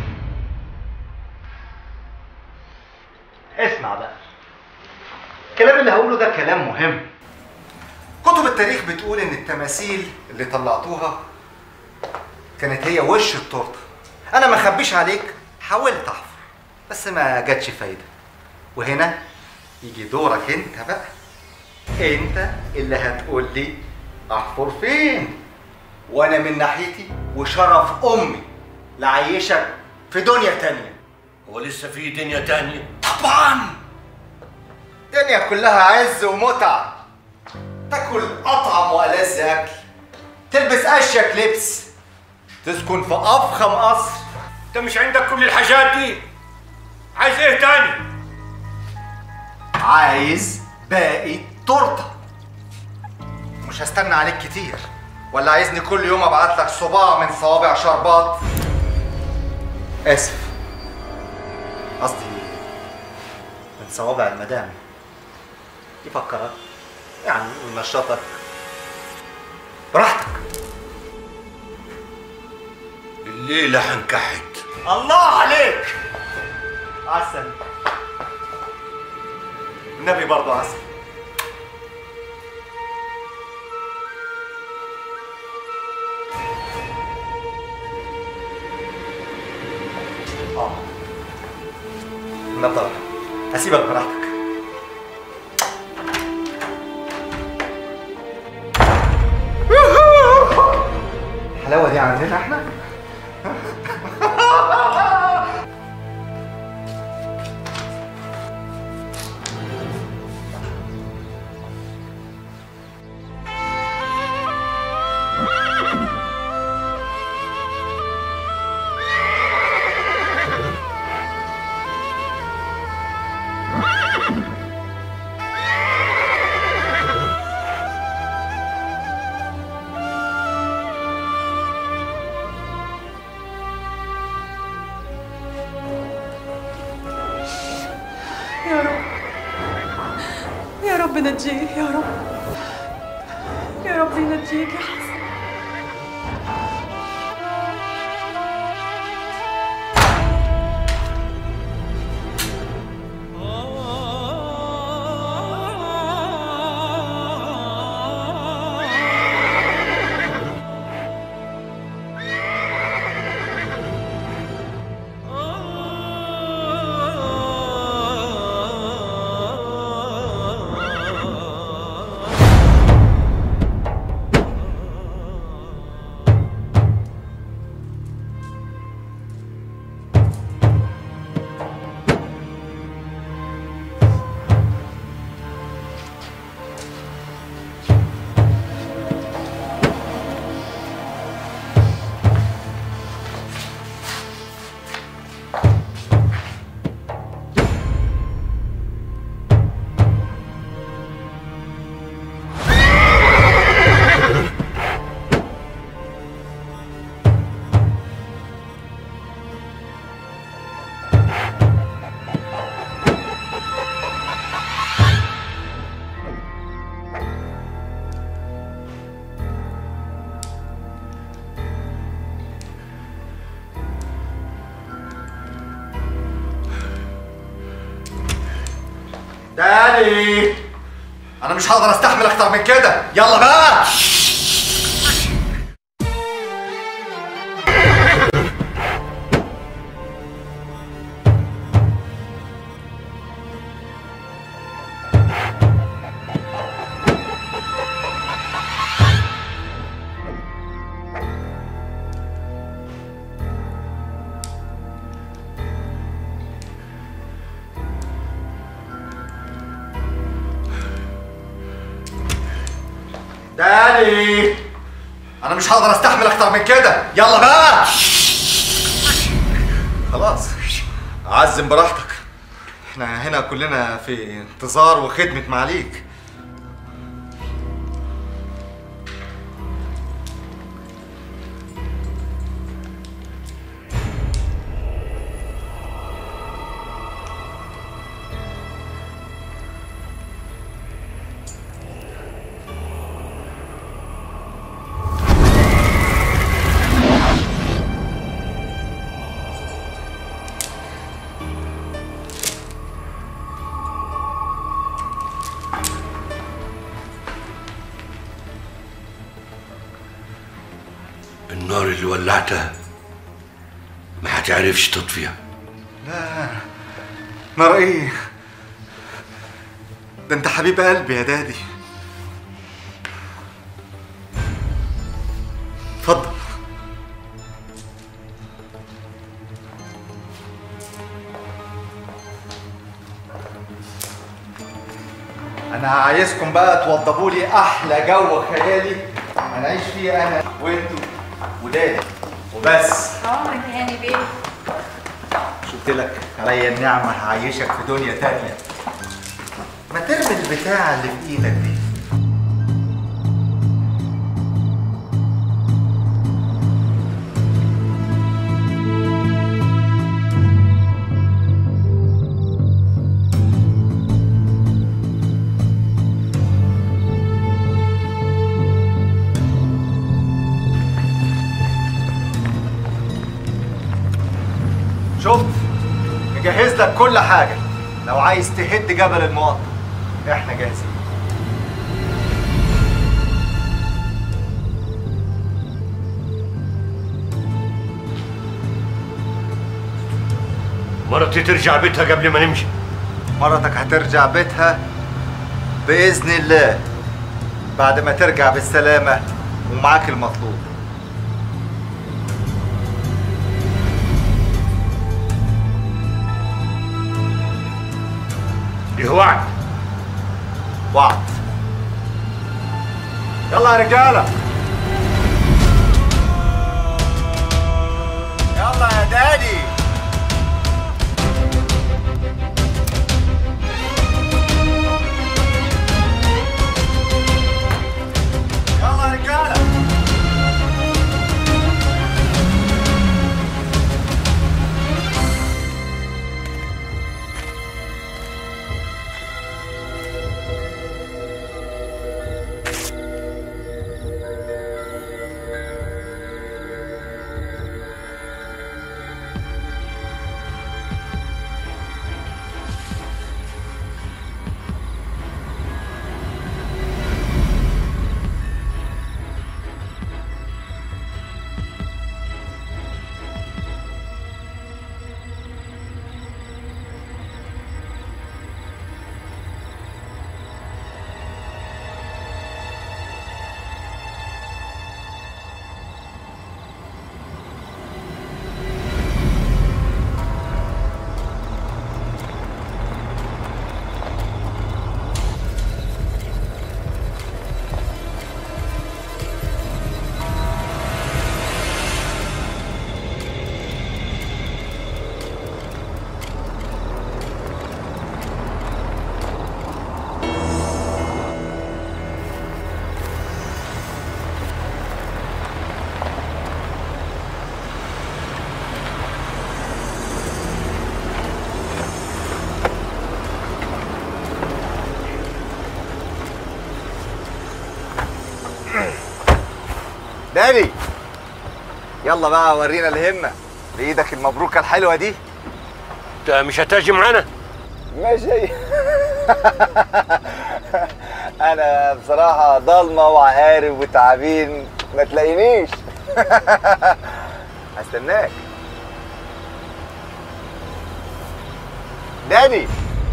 اسمع بقى الكلام اللي هقوله ده كلام مهم كتب التاريخ بتقول ان التماثيل اللي طلعتوها كانت هي وش التورته انا ما اخبيش عليك حاولت احفر بس ما جاتش فايده وهنا يجي دورك انت بقى انت اللي هتقول لي احفر فين وانا من ناحيتي وشرف امي لعيشك في دنيا تانية هو لسه في دنيا تانية طبعا دنيا كلها عز ومتعة تاكل أطعم وألذ أكل تلبس أشيك لبس تسكن في أفخم قصر انت مش عندك كل الحاجات دي عايز ايه تاني عايز باقي تورته مش هستنى عليك كتير ولا عايزني كل يوم ابعت لك صباع من صوابع شربات اسف قصدي من صوابع المدام يفكرك يعني وينشطك براحتك الليلة هنكحت الله عليك عسل النبي برضه عسل اه نطر هسيبك براحتك الحلاوه دي عندنا احنا يا رب يا رب نجيه يا رب يا رب ينجيك يا حسن داني انا مش هقدر استحمل اكتر من كده يلا بقى داني انا مش هقدر استحمل اكتر من كده يلا بقى خلاص عزم براحتك احنا هنا كلنا في انتظار وخدمة معاليك النار اللي ولعتها ما هتعرفش تطفيها لا نار ايه ده انت حبيب قلبي يا دادي اتفضل انا عايزكم بقى توضبوا لي احلى جو خيالي هنعيش فيه انا وانتوا ودادي وبس عمرك هاني بيه قلت لك عليا النعمة هعيشك في دنيا تانية ما ترمي البتاع اللي في ايدك دي شفت مجهز لك كل حاجة لو عايز تهد جبل المواطن احنا جاهزين مرتي ترجع بيتها قبل ما نمشي مرتك هترجع بيتها بإذن الله بعد ما ترجع بالسلامة ومعاك المطلوب دي وعد وعد يلا يا رجالة يلا يا دادي يلا يا رجالة دادي يلا بقى ورينا الهمة بإيدك المبروكة الحلوة دي انت مش هتاجي معانا ماشي انا بصراحه ضلمه وعقارب وتعابين ما تلاقينيش هستناك داني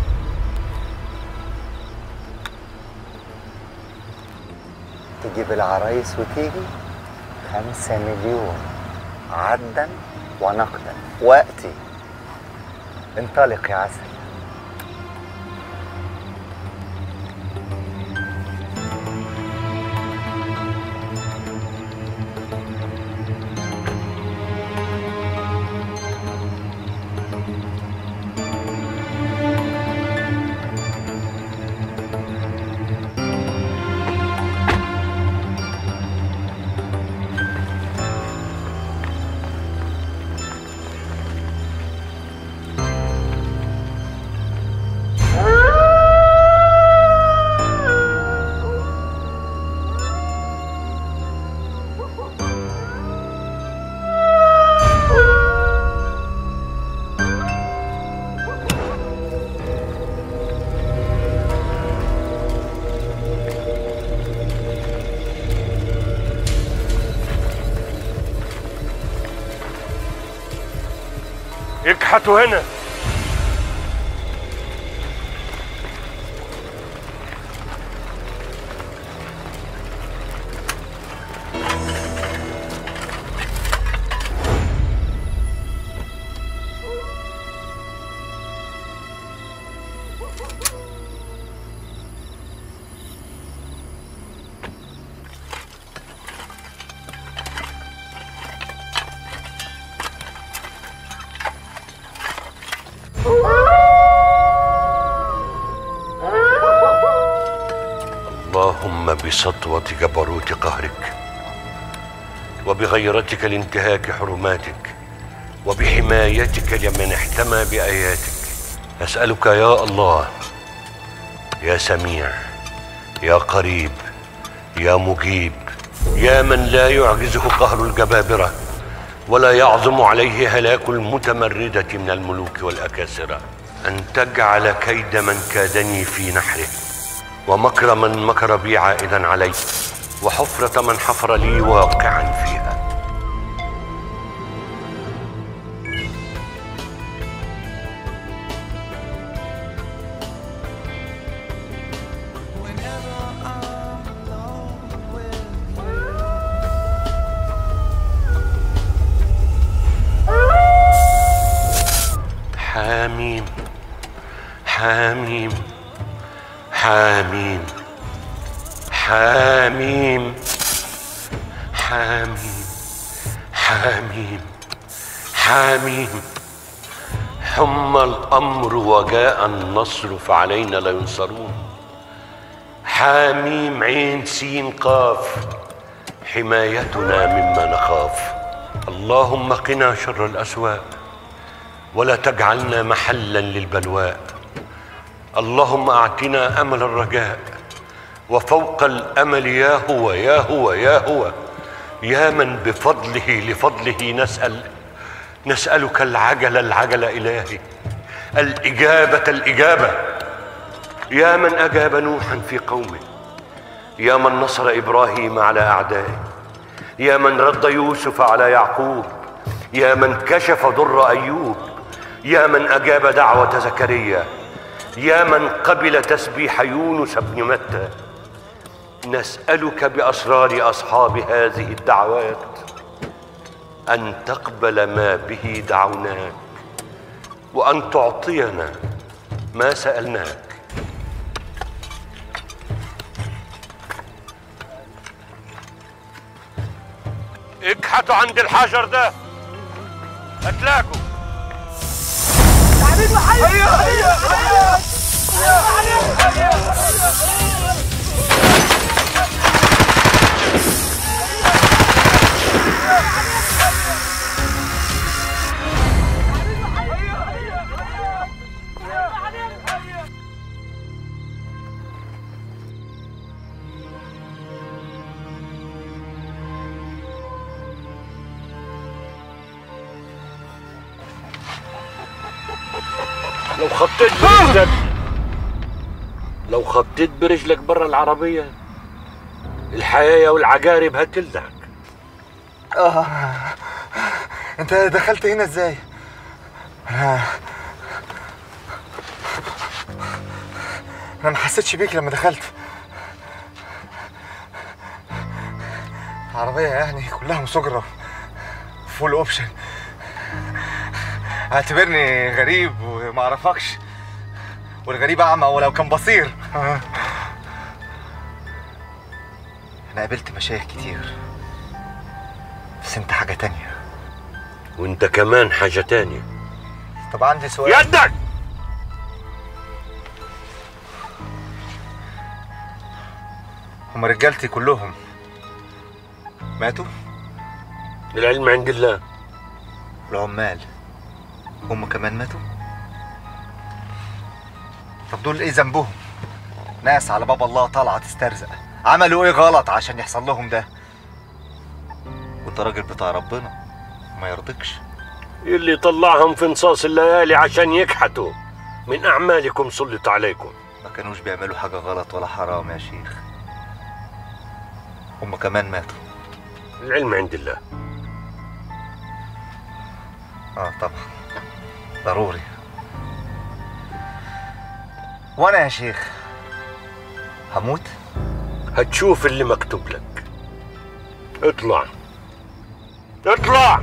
تجيب العرايس وتيجي خمسة مليون عدا ونقدا وقتي انطلق يا عسل اكحتوا هنا اللهم بسطوة جبروت قهرك وبغيرتك لانتهاك حرماتك وبحمايتك لمن احتمى بآياتك أسألك يا الله يا سميع يا قريب يا مجيب يا من لا يعجزه قهر الجبابرة ولا يعظم عليه هلاك المتمردة من الملوك والأكاسرة أن تجعل كيد من كادني في نحره ومكر من مكر بي عائدا علي وحفرة من حفر لي واقعا فيها حاميم حاميم حاميم حاميم حاميم حاميم حاميم حم الأمر وجاء النصر فعلينا لا ينصرون حاميم عين سين قاف حمايتنا مما نخاف اللهم قنا شر الأسواء ولا تجعلنا محلا للبلواء اللهم اعطنا امل الرجاء وفوق الامل يا هو يا هو يا هو يا من بفضله لفضله نسال نسالك العجل العجل الهي الاجابه الاجابه يا من اجاب نوحا في قومه يا من نصر ابراهيم على اعدائه يا من رد يوسف على يعقوب يا من كشف ضر ايوب يا من اجاب دعوه زكريا يا من قبل تسبيح يونس بن متى نسالك باسرار اصحاب هذه الدعوات ان تقبل ما به دعوناك وان تعطينا ما سالناك اكحتوا عند الحجر ده هتلاقوا تعبين وحي هيا هيا هيا لو خطيت بايدك لو خطيت برجلك برا العربية الحياة والعقارب هتلدعك آه. انت دخلت هنا ازاي؟ انا انا ما حسيتش بيك لما دخلت عربية يعني كلها مسجرة فول اوبشن اعتبرني غريب وما اعرفكش والغريب اعمى ولو كان بصير انا قابلت مشايخ كتير بس انت حاجة تانية وانت كمان حاجة تانية طب عندي سؤال يدك هم رجالتي كلهم ماتوا؟ العلم عند الله العمال هم كمان ماتوا؟ طب دول ايه ذنبهم؟ ناس على باب الله طالعة تسترزق عملوا ايه غلط عشان يحصل لهم ده؟ وانت راجل بتاع ربنا ما يرضيكش اللي طلعهم في نصاص الليالي عشان يكحتوا من أعمالكم سلط عليكم ما كانوش بيعملوا حاجة غلط ولا حرام يا شيخ هم كمان ماتوا العلم عند الله اه طبعا ضروري وانا يا شيخ هموت هتشوف اللي مكتوب لك اطلع اطلع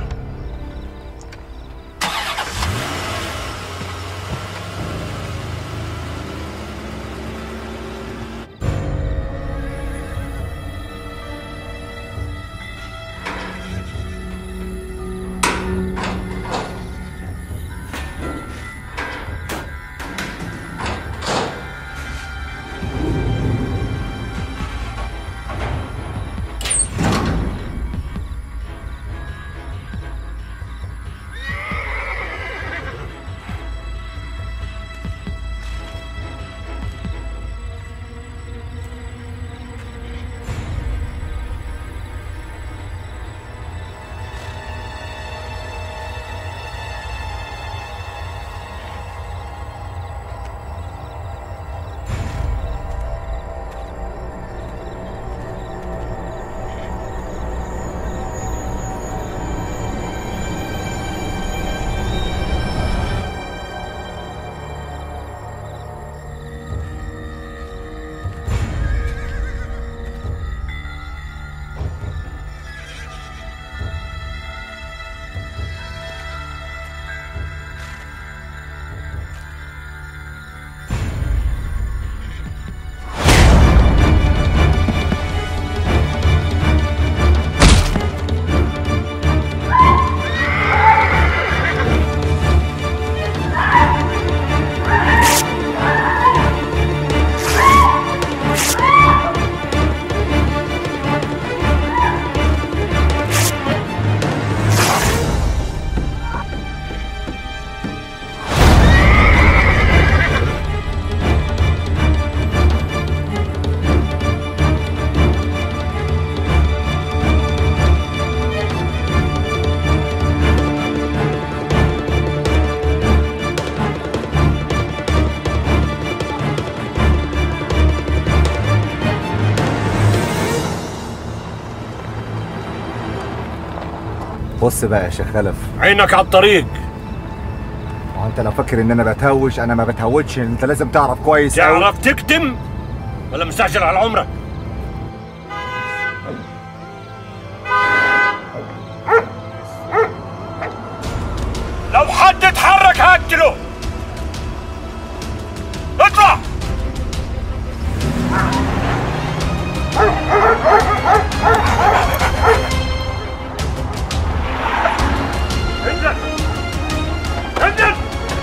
بص بقى يا شيخ خلف عينك على الطريق هو انت لو فاكر ان انا بتهوش انا ما بتهوتش انت لازم تعرف كويس أوي. تعرف تكتم ولا مستعجل على عمرك لو حد اتحرك هقتله اطلع انزل انزل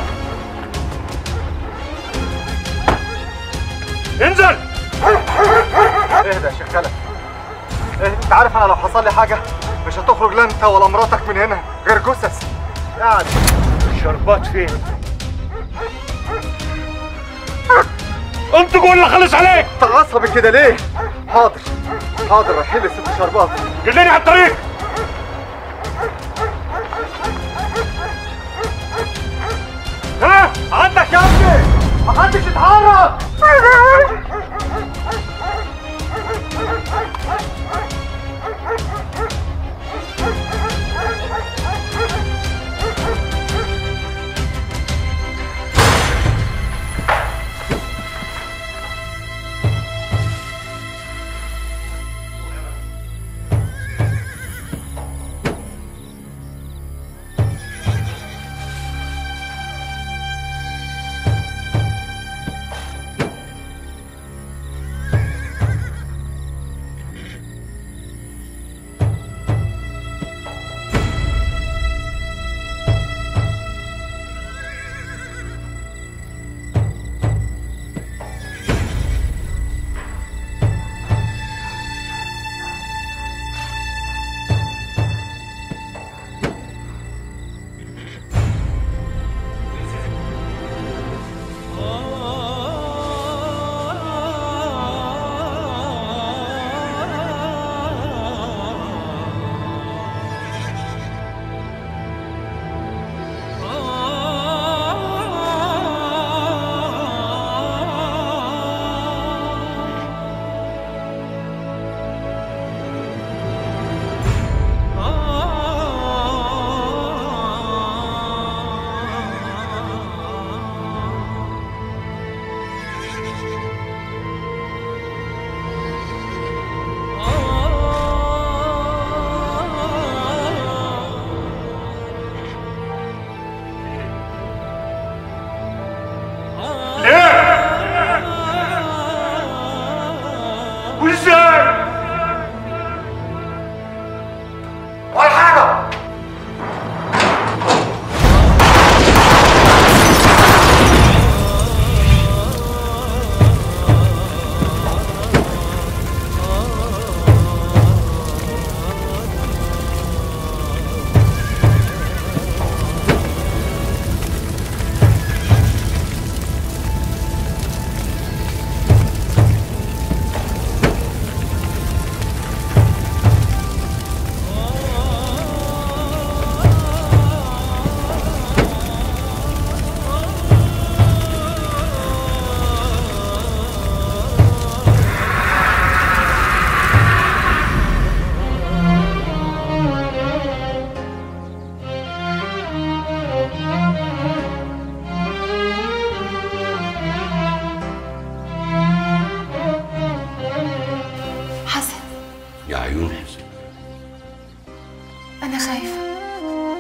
انزل اهدى يا شيخ خلف اهدى انت عارف انا لو حصل لي حاجه مش هتخرج لا انت ولا مراتك من هنا غير جثث يعني الشربات فين انت قول اللي خلص عليك انت عصبي كده ليه حاضر حاضر رايحين لست شربات دلني على الطريق ها عندك يا ابني محدش يتحرك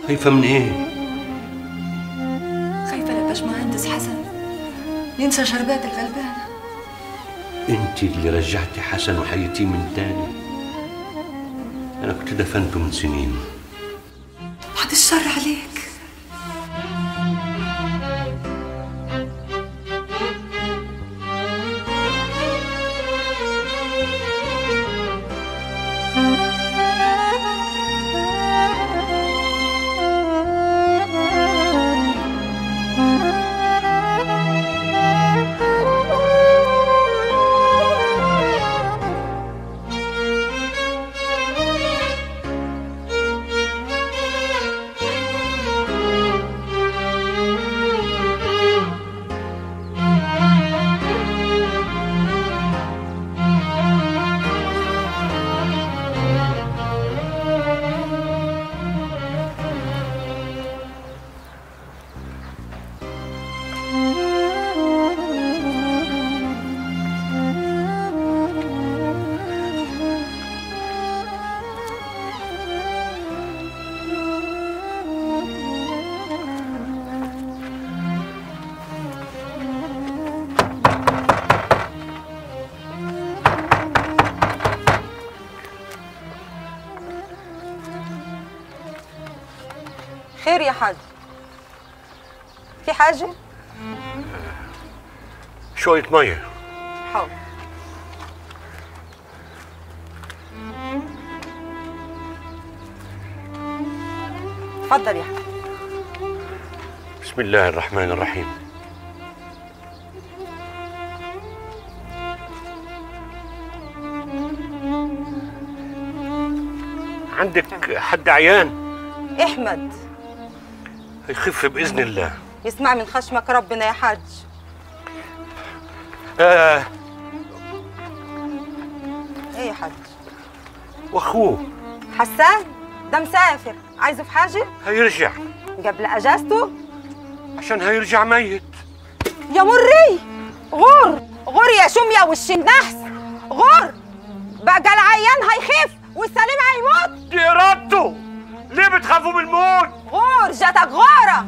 خايفة من ايه؟ خايفة لا باشمهندس حسن ينسى شربات الغلبانة انت اللي رجعتي حسن وحيتيه من تاني انا كنت دفنته من سنين بعد الشر عليك خير يا حاج في حاجة؟ شوية مية حاضر اتفضل يا حاج بسم الله الرحمن الرحيم عندك حد عيان احمد يخف بإذن الله يسمع من خشمك ربنا يا حاج آه ايه يا حاج واخوه حسان ده مسافر عايزه في حاجة؟ هيرجع قبل اجازته؟ عشان هيرجع ميت يا مري غور غور يا شوم يا وش النحس غور بقى العيان هيخف والسليم هيموت دي ارادته ليه بتخافوا من الموت غور جاتك غارة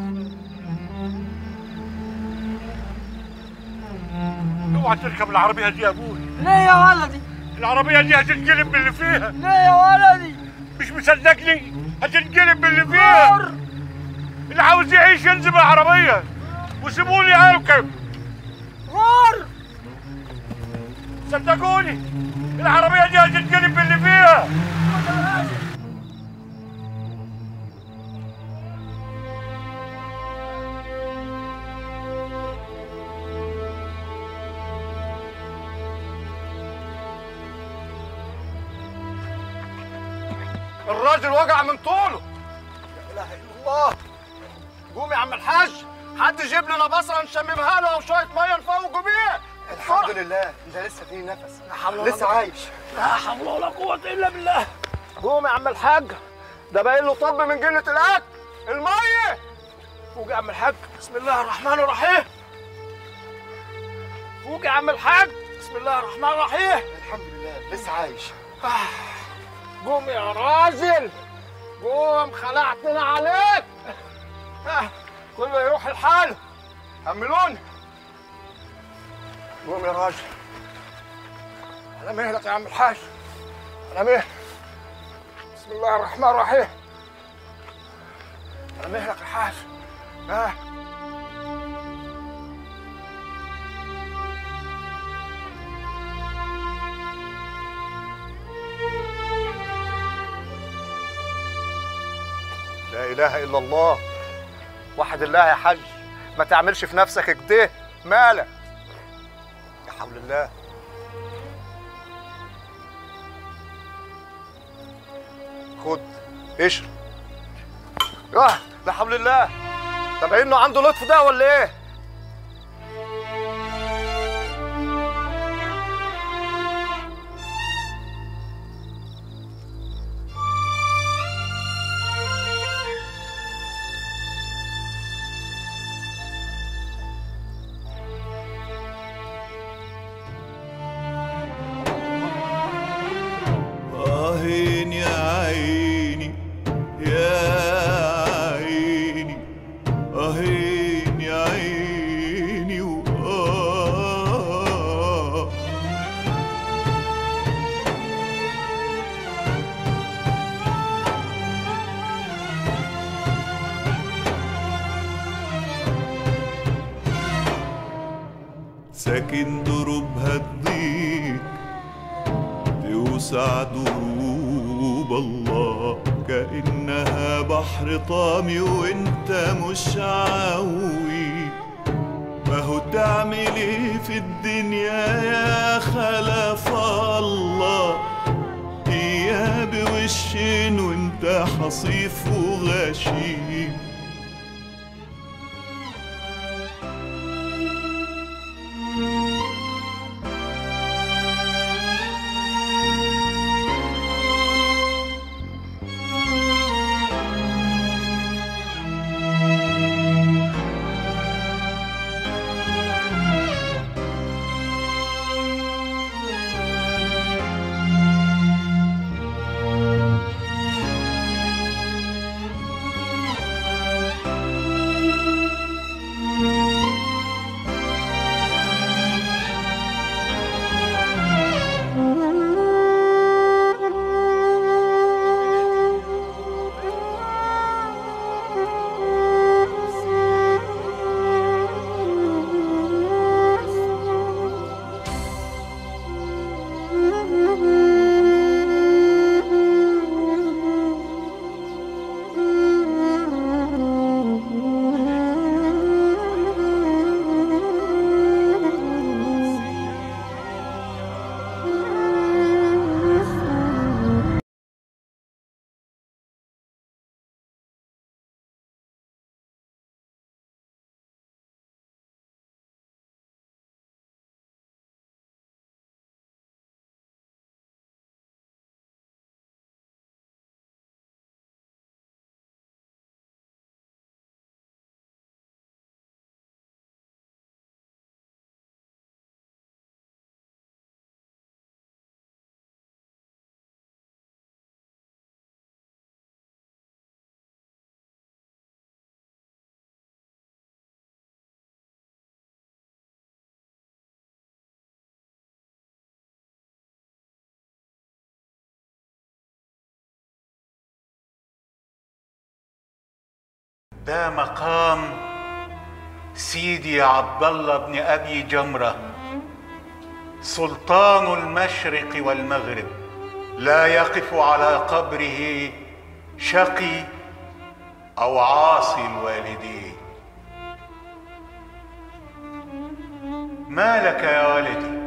اوعى تركب العربية دي يا ابوي ليه يا ولدي العربية دي هتنقلب باللي فيها ليه يا ولدي مش مصدقني هتنقلب باللي فيها اللي عاوز يعيش ينزل بالعربية وسيبوني اركب غور صدقوني العربية دي هتنقلب باللي فيها الراجل وجع من طوله لا اله الا الله قوم يا عم الحاج حد يجيب لنا بصره نشممها له وشويه ميه نفوقوا بيها الحمد لله ده لسه فيه نفس حول لسه عايش لا حول ولا قوه الا بالله قوم يا عم الحاج ده باين له طب من قله الاكل الميه فوق يا عم الحاج بسم الله الرحمن الرحيم فوق يا عم الحاج بسم الله الرحمن الرحيم الحمد لله لسه عايش قوم يا راجل قوم خلعتنا عليك آه، كله يروح لحاله حملوني قوم يا راجل على مهلك يا عم الحاج على مهلك بسم الله الرحمن الرحيم على مهلك يا حاج آه. لا اله الا الله وحد الله يا حاج ما تعملش في نفسك كده مالك يا حول الله خد اشرب اه لا حول الله طب انه عنده لطف ده ولا ايه آهين يا عيني يا ساكن دروبها تضيق توسع دروب الله كأنها بحر طامي وانت مش عاوي ما هو تعمل ايه في الدنيا يا خلف الله يا بوشين وانت حصيف وغشيم ده مقام سيدي عبد الله بن ابي جمره سلطان المشرق والمغرب لا يقف على قبره شقي او عاصي الوالدين ما لك يا ولدي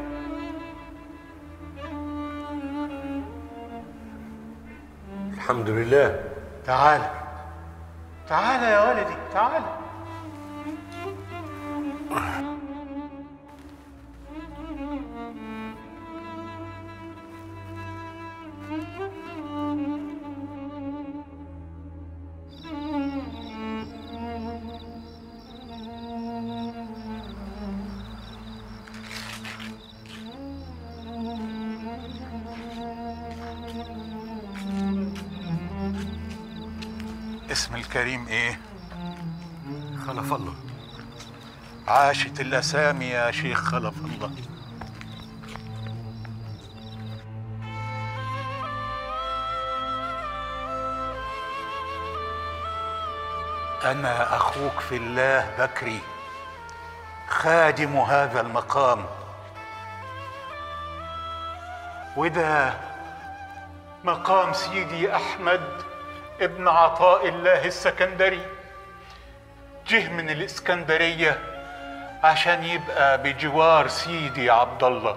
الحمد لله تعال تعال يا ولدي تعال اسم الكريم ايه خلف الله عاشت الاسامي يا شيخ خلف الله انا اخوك في الله بكري خادم هذا المقام وده مقام سيدي احمد ابن عطاء الله السكندري جه من الاسكندريه عشان يبقى بجوار سيدي عبد الله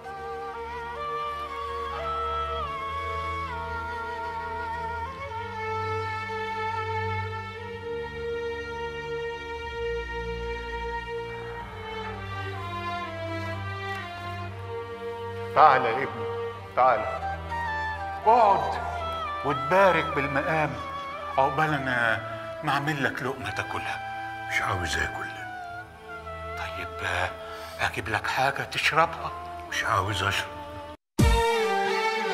تعال يا ابني تعال اقعد وتبارك بالمقام عقبال انا ما اعمل لك لقمه تاكلها مش عاوز اكل طيب آه، اجيب لك حاجه تشربها مش عاوز اشرب